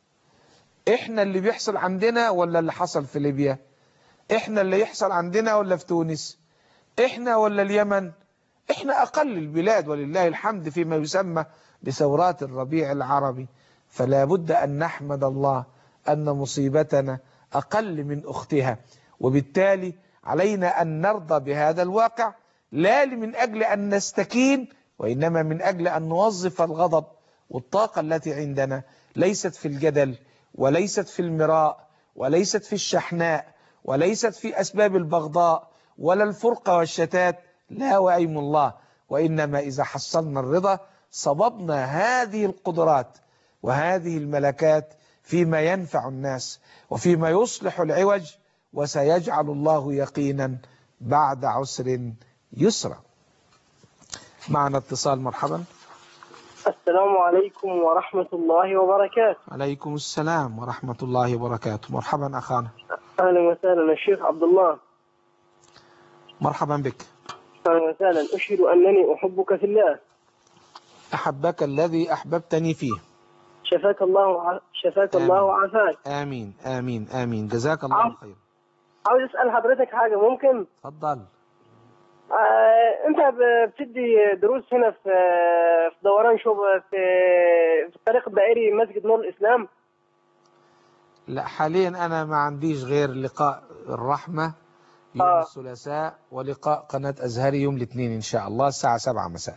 احنا اللي بيحصل عندنا ولا اللي حصل في ليبيا احنا اللي يحصل عندنا ولا في تونس احنا ولا اليمن احنا اقل البلاد ولله الحمد فيما يسمى بثورات الربيع العربي فلا بد ان نحمد الله ان مصيبتنا اقل من اختها وبالتالي علينا ان نرضى بهذا الواقع لا من اجل ان نستكين وانما من اجل ان نوظف الغضب والطاقه التي عندنا ليست في الجدل وليست في المراء وليست في الشحناء وليست في اسباب البغضاء ولا الفرقه والشتات لا وأيم الله وإنما إذا حصلنا الرضا صببنا هذه القدرات وهذه الملكات فيما ينفع الناس وفيما يصلح العوج وسيجعل الله يقينا بعد عسر يسرا معنا اتصال مرحبا السلام عليكم ورحمة الله وبركاته عليكم السلام ورحمة الله وبركاته مرحبا أخانا أهلا وسهلا الشيخ عبد الله مرحبا بك أهلا وسهلا أشهد أنني أحبك في الله أحبك الذي أحببتني فيه شفاك الله وع- شفاك آمين. الله وعافاك آمين آمين آمين جزاك الله عم. خير عاوز أسأل حضرتك حاجة ممكن تفضل آه أنت ب- بتدي دروس هنا في في دوران شوب في في الطريق الدائري مسجد نور الإسلام لا حاليا أنا ما عنديش غير لقاء الرحمة يوم آه. الثلاثاء ولقاء قناة أزهري يوم الاثنين إن شاء الله الساعة سبعة مساء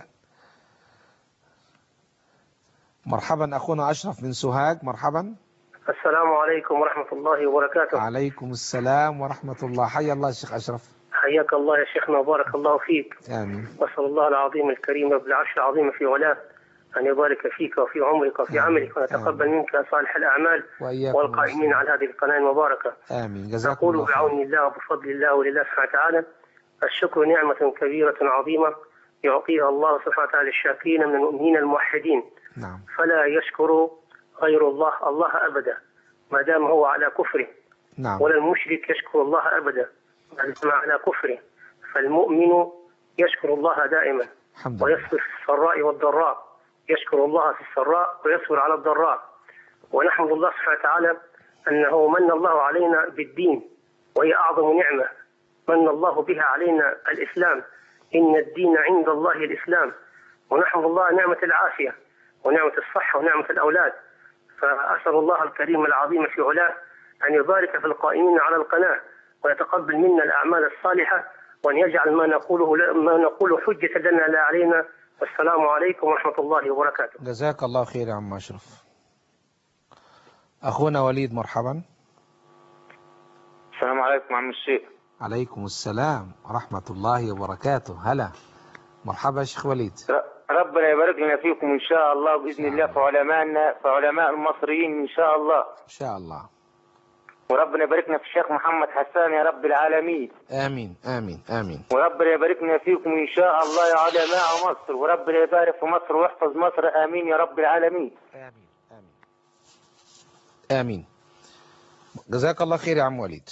مرحبا أخونا أشرف من سوهاج مرحبا السلام عليكم ورحمة الله وبركاته عليكم السلام ورحمة الله حيا الله الشيخ أشرف حياك الله يا شيخنا وبارك الله فيك آمين وأسأل الله العظيم الكريم رب العرش العظيم في علاه أن يبارك فيك وفي عمرك وفي آمين. عملك ويتقبل منك صالح الأعمال وإياكم والقائمين على هذه القناة المباركة آمين جزاكم نقول الله بعون خير الله وبفضل الله ولله سبحانه وتعالى الشكر نعمة كبيرة عظيمة يعطيها الله سبحانه وتعالى للشاكرين من المؤمنين الموحدين نعم فلا يشكر غير الله الله أبدا ما دام هو على كفره نعم ولا المشرك يشكر الله أبدا ما دام على كفره فالمؤمن يشكر الله دائما الحمد لله ويصبر في السراء والضراء يشكر الله في السراء ويصبر على الضراء ونحمد الله سبحانه وتعالى أنه من الله علينا بالدين وهي أعظم نعمة من الله بها علينا الإسلام إن الدين عند الله الإسلام ونحمد الله نعمة العافية ونعمة الصحة ونعمة الأولاد فأسأل الله الكريم العظيم في علاه أن يبارك في القائمين على القناة ويتقبل منا الأعمال الصالحة وأن يجعل ما نقوله ما نقوله حجة لنا لا علينا والسلام عليكم ورحمة الله وبركاته جزاك الله خير يا عم أشرف أخونا وليد مرحبا السلام عليكم عم الشيخ عليكم السلام ورحمة الله وبركاته هلا مرحبا يا شيخ وليد ر- ربنا يبارك لنا فيكم ان شاء الله باذن الله في علمائنا في علماء المصريين ان شاء الله إن شاء الله وربنا يبارك لنا في الشيخ محمد حسان يا رب العالمين آمين آمين آمين وربنا يبارك لنا فيكم ان شاء الله يا علماء مصر وربنا يبارك في مصر ويحفظ مصر امين يا رب العالمين آمين آمين آمين جزاك الله خير يا عم وليد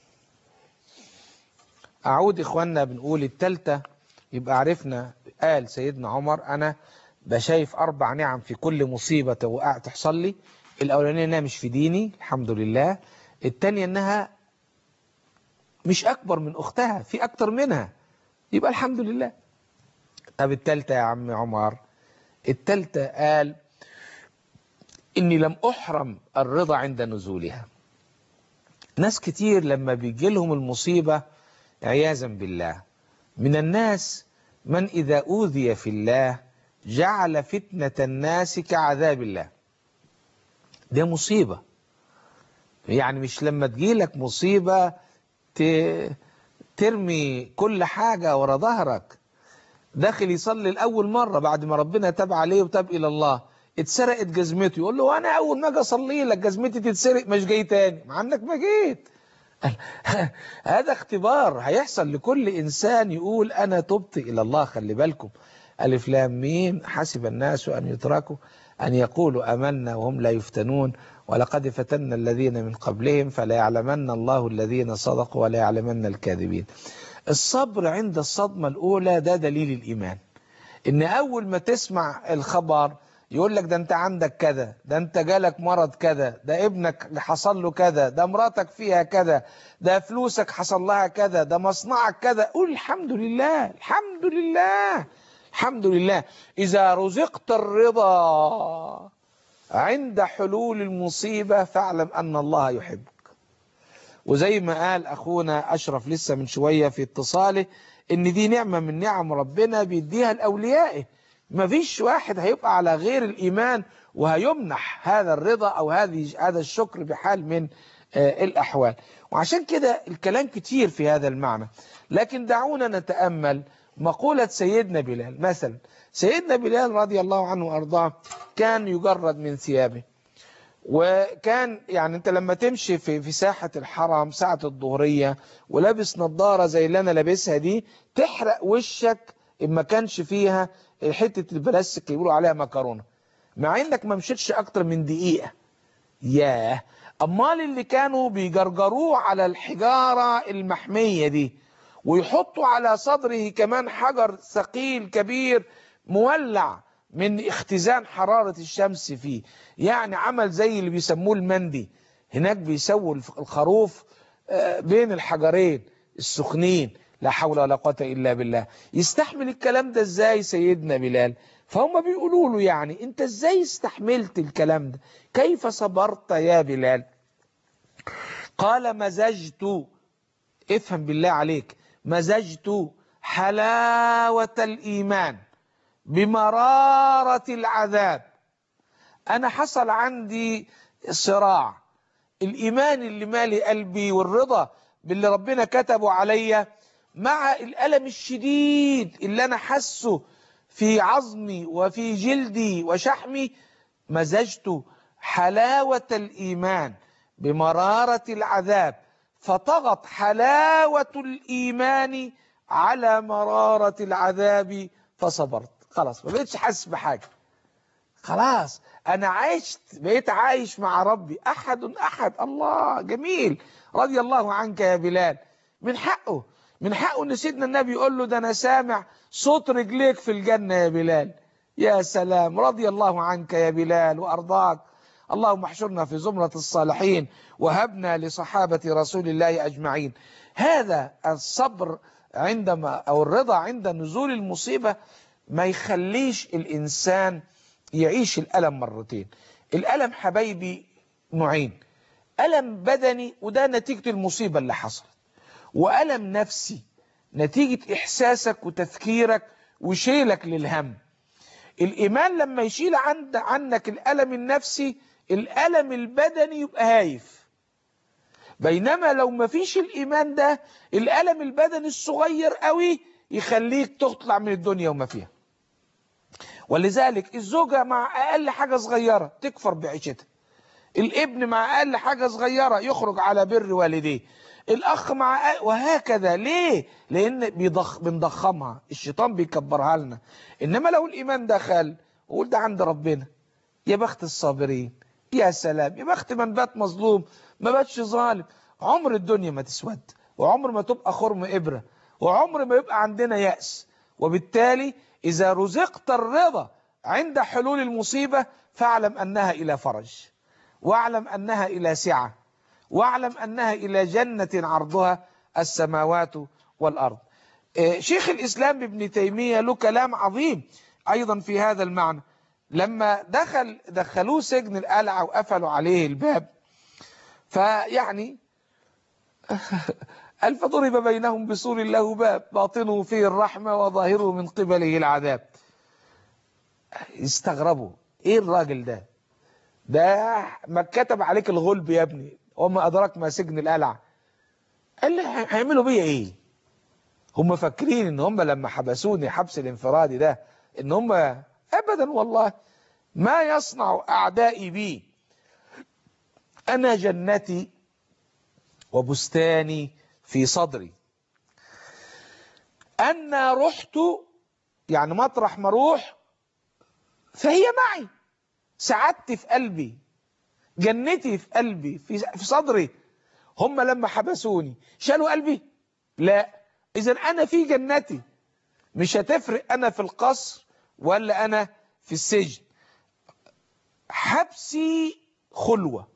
أعود إخواننا بنقول التالتة يبقى عرفنا قال سيدنا عمر أنا بشايف أربع نعم في كل مصيبة وقع تحصل لي الأولانية إنها مش في ديني الحمد لله التانية إنها مش أكبر من أختها في أكتر منها يبقى الحمد لله طب التالتة يا عم عمر التالتة قال إني لم أحرم الرضا عند نزولها ناس كتير لما بيجي لهم المصيبة عياذا بالله من الناس من إذا أوذي في الله جعل فتنة الناس كعذاب الله ده مصيبة يعني مش لما تجيلك مصيبة ت- ترمي كل حاجة ورا ظهرك داخل يصلي الأول مرة بعد ما ربنا تاب عليه وتاب إلى الله اتسرقت جزمته يقول له أنا أول ما أجي أصلي لك جزمتي تتسرق مش جاي تاني مع إنك ما جيت هذا اختبار هيحصل لكل إنسان يقول أنا تبت إلى الله خلي بالكم ألف لام ميم حسب الناس أن يتركوا أن يقولوا أمنا وهم لا يفتنون ولقد فتنا الذين من قبلهم فلا يعلمن الله الذين صدقوا ولا يعلمن الكاذبين الصبر عند الصدمة الأولى ده دليل الإيمان إن أول ما تسمع الخبر يقول لك ده انت عندك كذا ده انت جالك مرض كذا ده ابنك حصل له كذا ده مراتك فيها كذا ده فلوسك حصل لها كذا ده مصنعك كذا قول الحمد لله الحمد لله الحمد لله إذا رزقت الرضا عند حلول المصيبة فاعلم أن الله يحبك وزي ما قال أخونا أشرف لسه من شوية في اتصاله إن دي نعمة من نعم ربنا بيديها لأوليائه مفيش واحد هيبقى على غير الإيمان وهيمنح هذا الرضا أو هذه هذا الشكر بحال من آه الأحوال وعشان كده الكلام كتير في هذا المعنى لكن دعونا نتأمل مقولة سيدنا بلال مثلا سيدنا بلال رضي الله عنه وأرضاه كان يجرد من ثيابه وكان يعني انت لما تمشي في في ساحة الحرم ساعة الظهرية ولابس نظارة زي اللي انا لابسها دي تحرق وشك ان ما كانش فيها حتة البلاستيك اللي بيقولوا عليها مكرونة مع انك ما مشيتش اكتر من دقيقة ياه امال اللي كانوا بيجرجروه على الحجارة المحمية دي ويحطوا على صدره كمان حجر ثقيل كبير مولع من اختزان حرارة الشمس فيه يعني عمل زي اللي بيسموه المندي هناك بيسووا الخروف بين الحجرين السخنين لا حول ولا قوة إلا بالله يستحمل الكلام ده ازاي سيدنا بلال فهم بيقولوا له يعني انت ازاي استحملت الكلام ده كيف صبرت يا بلال قال مزجت افهم بالله عليك مزجت حلاوة الإيمان بمرارة العذاب أنا حصل عندي صراع الإيمان اللي مالي قلبي والرضا باللي ربنا كتبه عليا مع الألم الشديد اللي أنا حسه في عظمي وفي جلدي وشحمي مزجت حلاوة الإيمان بمرارة العذاب فطغت حلاوة الإيمان على مرارة العذاب فصبرت خلاص ما بقتش حاسس بحاجة خلاص أنا عشت بقيت عايش مع ربي أحد أحد الله جميل رضي الله عنك يا بلال من حقه من حقه ان سيدنا النبي يقول له ده انا سامع صوت رجليك في الجنة يا بلال يا سلام رضي الله عنك يا بلال وارضاك اللهم احشرنا في زمرة الصالحين وهبنا لصحابة رسول الله اجمعين هذا الصبر عندما او الرضا عند نزول المصيبة ما يخليش الانسان يعيش الالم مرتين الالم حبايبي نوعين الم بدني وده نتيجة المصيبة اللي حصلت وألم نفسي نتيجة إحساسك وتفكيرك وشيلك للهم الإيمان لما يشيل عند عنك الألم النفسي الألم البدني يبقى هايف بينما لو ما فيش الإيمان ده الألم البدني الصغير قوي يخليك تطلع من الدنيا وما فيها ولذلك الزوجة مع أقل حاجة صغيرة تكفر بعيشتها الابن مع أقل حاجة صغيرة يخرج على بر والديه الاخ مع وهكذا ليه لان بيضخ بنضخمها الشيطان بيكبرها لنا انما لو الايمان دخل وقول ده عند ربنا يا بخت الصابرين يا سلام يا بخت من بات مظلوم ما باتش ظالم عمر الدنيا ما تسود وعمر ما تبقى خرم ابره وعمر ما يبقى عندنا يأس وبالتالي اذا رزقت الرضا عند حلول المصيبة فاعلم انها الى فرج واعلم انها الى سعه واعلم أنها إلى جنة عرضها السماوات والأرض شيخ الإسلام ابن تيمية له كلام عظيم أيضا في هذا المعنى لما دخل دخلوه سجن القلعة وقفلوا عليه الباب فيعني قال فضرب بينهم بسور له باب باطنه فيه الرحمة وظاهره من قبله العذاب استغربوا ايه الراجل ده ده ما كتب عليك الغلب يا ابني وما أدراك ما سجن القلعة قال لي هيعملوا بيا ايه هم فاكرين ان هم لما حبسوني حبس الانفرادي ده ان هم ابدا والله ما يصنع اعدائي بي انا جنتي وبستاني في صدري انا رحت يعني مطرح ما اروح فهي معي سعادتي في قلبي جنتي في قلبي في في صدري هم لما حبسوني شالوا قلبي لا اذا انا في جنتي مش هتفرق انا في القصر ولا انا في السجن حبسي خلوة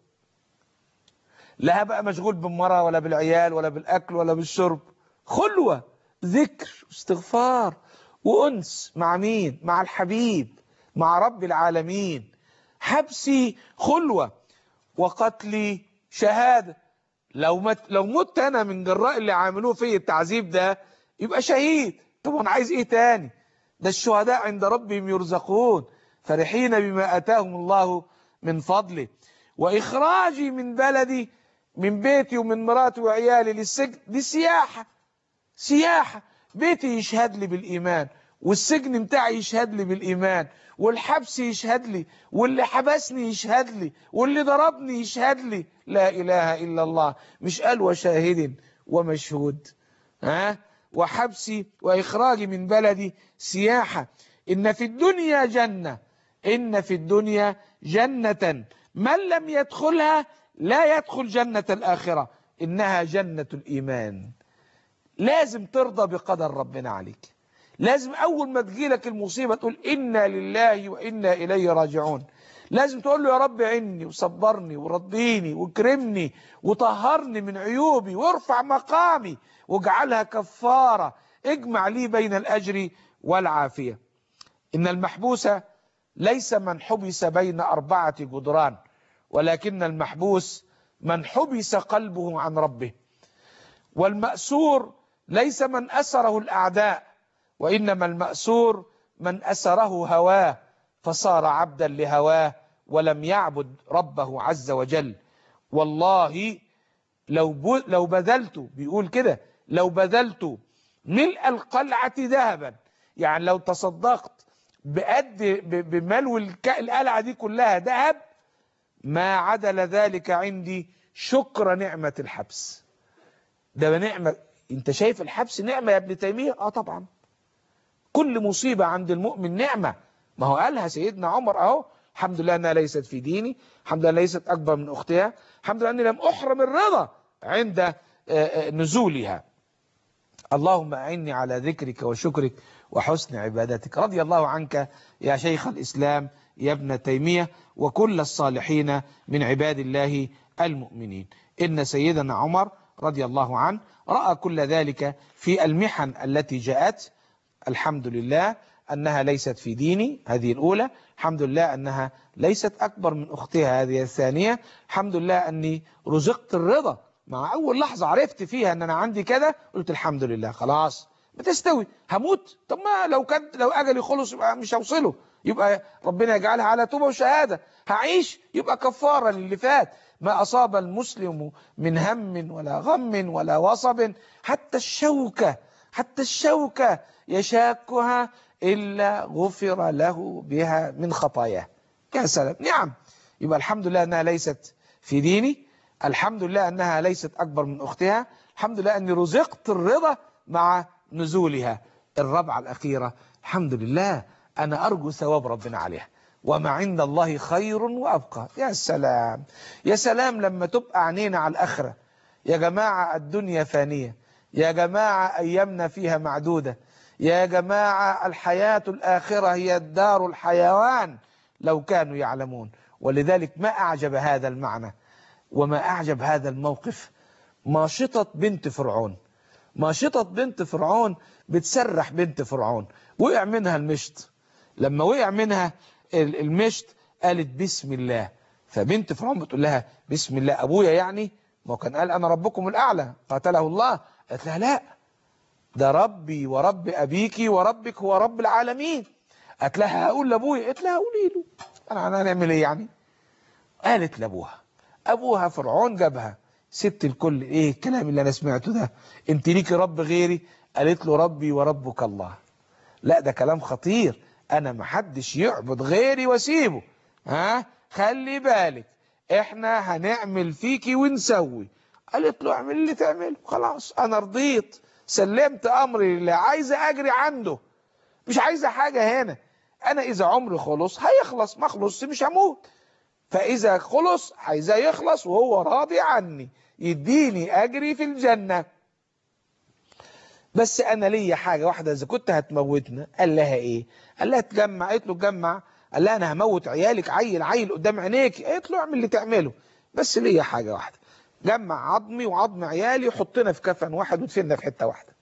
لا بقى مشغول بالمرأة ولا بالعيال ولا بالأكل ولا بالشرب خلوة ذكر استغفار وأنس مع مين مع الحبيب مع رب العالمين حبسي خلوة وقتلي شهادة لو مت لو مت أنا من جراء اللي عاملوه في التعذيب ده يبقى شهيد طب أنا عايز إيه تاني ده الشهداء عند ربهم يرزقون فرحين بما أتاهم الله من فضله وإخراجي من بلدي من بيتي ومن مراتي وعيالي للسجن دي سياحة سياحة بيتي يشهد لي بالإيمان والسجن بتاعي يشهد لي بالإيمان والحبس يشهد لي واللي حبسني يشهد لي واللي ضربني يشهد لي لا إله إلا الله مش قال وشاهد ومشهود ها وحبسي وإخراجي من بلدي سياحة إن في الدنيا جنة إن في الدنيا جنة من لم يدخلها لا يدخل جنة الآخرة إنها جنة الإيمان لازم ترضى بقدر ربنا عليك لازم أول ما تجيلك المصيبة تقول إنا لله وإنا إليه راجعون لازم تقول له يا رب عني وصبرني ورضيني واكرمني وطهرني من عيوبي وارفع مقامي واجعلها كفارة اجمع لي بين الأجر والعافية إن المحبوس ليس من حبس بين أربعة جدران ولكن المحبوس من حبس قلبه عن ربه والمأسور ليس من أسره الأعداء وإنما المأسور من أسره هواه فصار عبدا لهواه ولم يعبد ربه عز وجل والله لو لو بذلت بيقول كده لو بذلت ملء القلعة ذهبا يعني لو تصدقت بقد بملو القلعة دي كلها ذهب ما عدل ذلك عندي شكر نعمة الحبس ده نعمة انت شايف الحبس نعمة يا ابن تيمية اه طبعا كل مصيبة عند المؤمن نعمة ما هو قالها سيدنا عمر اهو الحمد لله انها ليست في ديني الحمد لله ليست اكبر من اختها الحمد لله اني لم احرم الرضا عند نزولها اللهم اعني على ذكرك وشكرك وحسن عبادتك رضي الله عنك يا شيخ الاسلام يا ابن تيمية وكل الصالحين من عباد الله المؤمنين إن سيدنا عمر رضي الله عنه رأى كل ذلك في المحن التي جاءت الحمد لله أنها ليست في ديني هذه الأولى الحمد لله أنها ليست أكبر من أختها هذه الثانية الحمد لله أني رزقت الرضا مع أول لحظة عرفت فيها أن أنا عندي كده قلت الحمد لله خلاص بتستوي هموت طب ما لو كان لو أجلي خلص يبقى مش هوصله يبقى ربنا يجعلها على توبة وشهادة هعيش يبقى كفارة للي فات ما أصاب المسلم من هم ولا غم ولا وصب حتى الشوكة حتى الشوكة يشاكها إلا غفر له بها من خطاياه يا سلام نعم يبقى الحمد لله أنها ليست في ديني الحمد لله أنها ليست أكبر من أختها الحمد لله أني رزقت الرضا مع نزولها الربعة الأخيرة الحمد لله أنا أرجو ثواب ربنا عليها وما عند الله خير وأبقى يا سلام يا سلام لما تبقى عينينا على الآخرة يا جماعة الدنيا فانية يا جماعة أيامنا فيها معدودة يا جماعة الحياة الآخرة هي الدار الحيوان لو كانوا يعلمون ولذلك ما أعجب هذا المعنى وما أعجب هذا الموقف ماشطة بنت فرعون ماشطة بنت فرعون بتسرح بنت فرعون وقع منها المشط لما وقع منها المشط قالت بسم الله فبنت فرعون بتقول لها بسم الله أبويا يعني ما كان قال أنا ربكم الأعلى قاتله الله قالت لها لا ده ربي ورب أبيك وربك هو رب العالمين قالت لها هقول لأبويا قالت لها قولي له أنا هنعمل إيه يعني قالت لأبوها أبوها فرعون جابها ست الكل إيه الكلام اللي أنا سمعته ده أنت ليكي رب غيري قالت له ربي وربك الله لا ده كلام خطير انا محدش يعبد غيري واسيبه ها خلي بالك احنا هنعمل فيكي ونسوي قالت له اعمل اللي تعمله خلاص انا رضيت سلمت امري لله عايزه اجري عنده مش عايزه حاجه هنا انا اذا عمري خلص هيخلص ما خلص مش هموت فاذا خلص عايزاه يخلص وهو راضي عني يديني اجري في الجنه بس انا ليا حاجه واحده اذا كنت هتموتنا قال لها ايه قال لها تجمع قالت له تجمع قال لها انا هموت عيالك عيل عيل قدام عينيك قالت له اعمل اللي تعمله بس ليا حاجه واحده جمع عظمي وعظم عيالي وحطنا في كفن واحد وتفلنا في حته واحده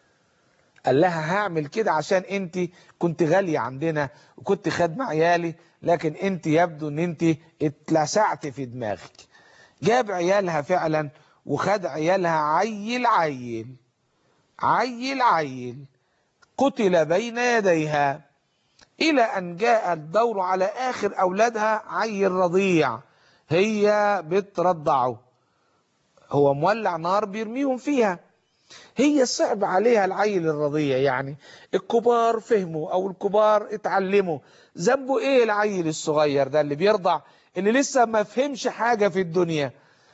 قال لها هعمل كده عشان انت كنت غالية عندنا وكنت خادمة عيالي لكن انت يبدو ان انت اتلسعت في دماغك جاب عيالها فعلا وخد عيالها عيل عيل عيل عيل قتل بين يديها إلى أن جاء الدور على آخر أولادها عيل رضيع هي بترضعه هو مولع نار بيرميهم فيها هي صعب عليها العيل الرضيع يعني الكبار فهموا او الكبار اتعلموا ذنبه ايه العيل الصغير ده اللي بيرضع اللي لسه ما فهمش حاجة في الدنيا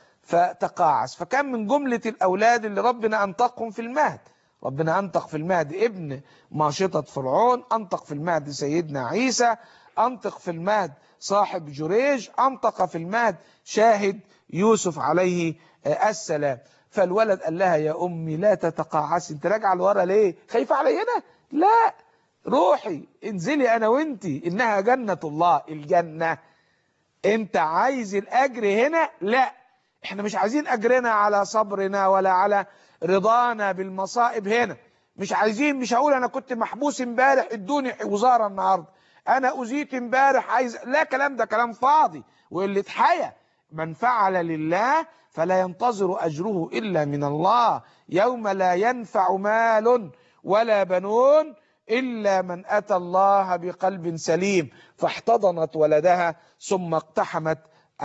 فتقاعس فكان من جملة الاولاد اللي ربنا انطقهم في المهد ربنا انطق في المهد ابن ماشطة فرعون انطق في المهد سيدنا عيسى انطق في المهد صاحب جريج انطق في المهد شاهد يوسف عليه السلام فالولد قال لها يا امي لا تتقاعسي انت راجعه لورا ليه خايفه علي هنا لا روحي انزلي انا وانتي انها جنه الله الجنه انت عايز الاجر هنا لا احنا مش عايزين اجرنا على صبرنا ولا على رضانا بالمصائب هنا مش عايزين مش هقول انا كنت محبوس امبارح ادوني وزاره النهارده انا اذيت امبارح عايز لا كلام ده كلام فاضي واللي اتحيا من فعل لله فلا ينتظر أجره إلا من الله يوم لا ينفع مال ولا بنون إلا من أتى الله بقلب سليم فاحتضنت ولدها ثم اقتحمت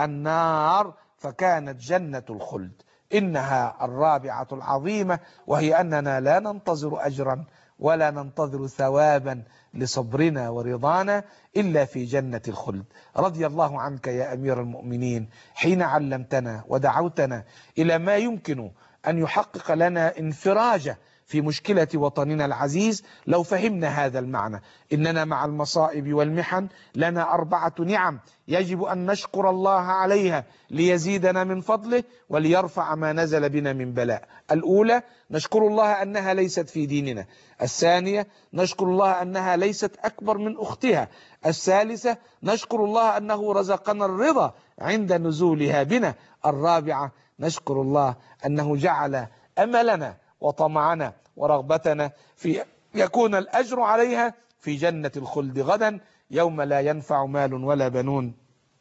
النار فكانت جنة الخلد إنها الرابعة العظيمة وهي أننا لا ننتظر أجرا ولا ننتظر ثوابا لصبرنا ورضانا إلا في جنة الخلد رضي الله عنك يا أمير المؤمنين حين علمتنا ودعوتنا إلى ما يمكن أن يحقق لنا انفراجة في مشكلة وطننا العزيز لو فهمنا هذا المعنى إننا مع المصائب والمحن لنا أربعة نعم يجب أن نشكر الله عليها ليزيدنا من فضله وليرفع ما نزل بنا من بلاء الأولى نشكر الله أنها ليست في ديننا الثانية نشكر الله أنها ليست أكبر من أختها الثالثة نشكر الله أنه رزقنا الرضا عند نزولها بنا الرابعة نشكر الله أنه جعل أملنا وطمعنا ورغبتنا في يكون الأجر عليها في جنة الخلد غدا يوم لا ينفع مال ولا بنون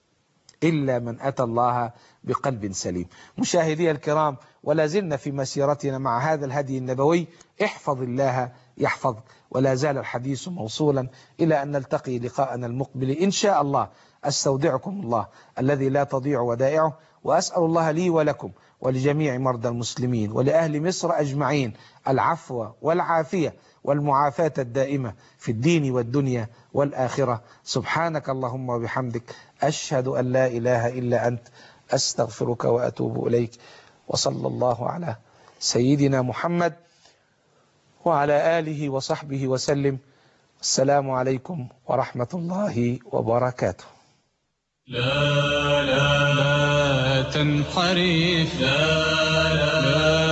إلا من أتى الله بقلب سليم مشاهدي الكرام ولا زلنا في مسيرتنا مع هذا الهدي النبوي احفظ الله يحفظك ولا زال الحديث موصولا إلى أن نلتقي لقاءنا المقبل إن شاء الله أستودعكم الله الذي لا تضيع ودائعه وأسأل الله لي ولكم ولجميع مرضى المسلمين ولأهل مصر أجمعين العفو والعافية والمعافاة الدائمة في الدين والدنيا والآخرة سبحانك اللهم وبحمدك أشهد أن لا إله إلا أنت أستغفرك وأتوب إليك وصلى الله على سيدنا محمد وعلى آله وصحبه وسلم السلام عليكم ورحمة الله وبركاته لا لا لا تنحرف لا لا لا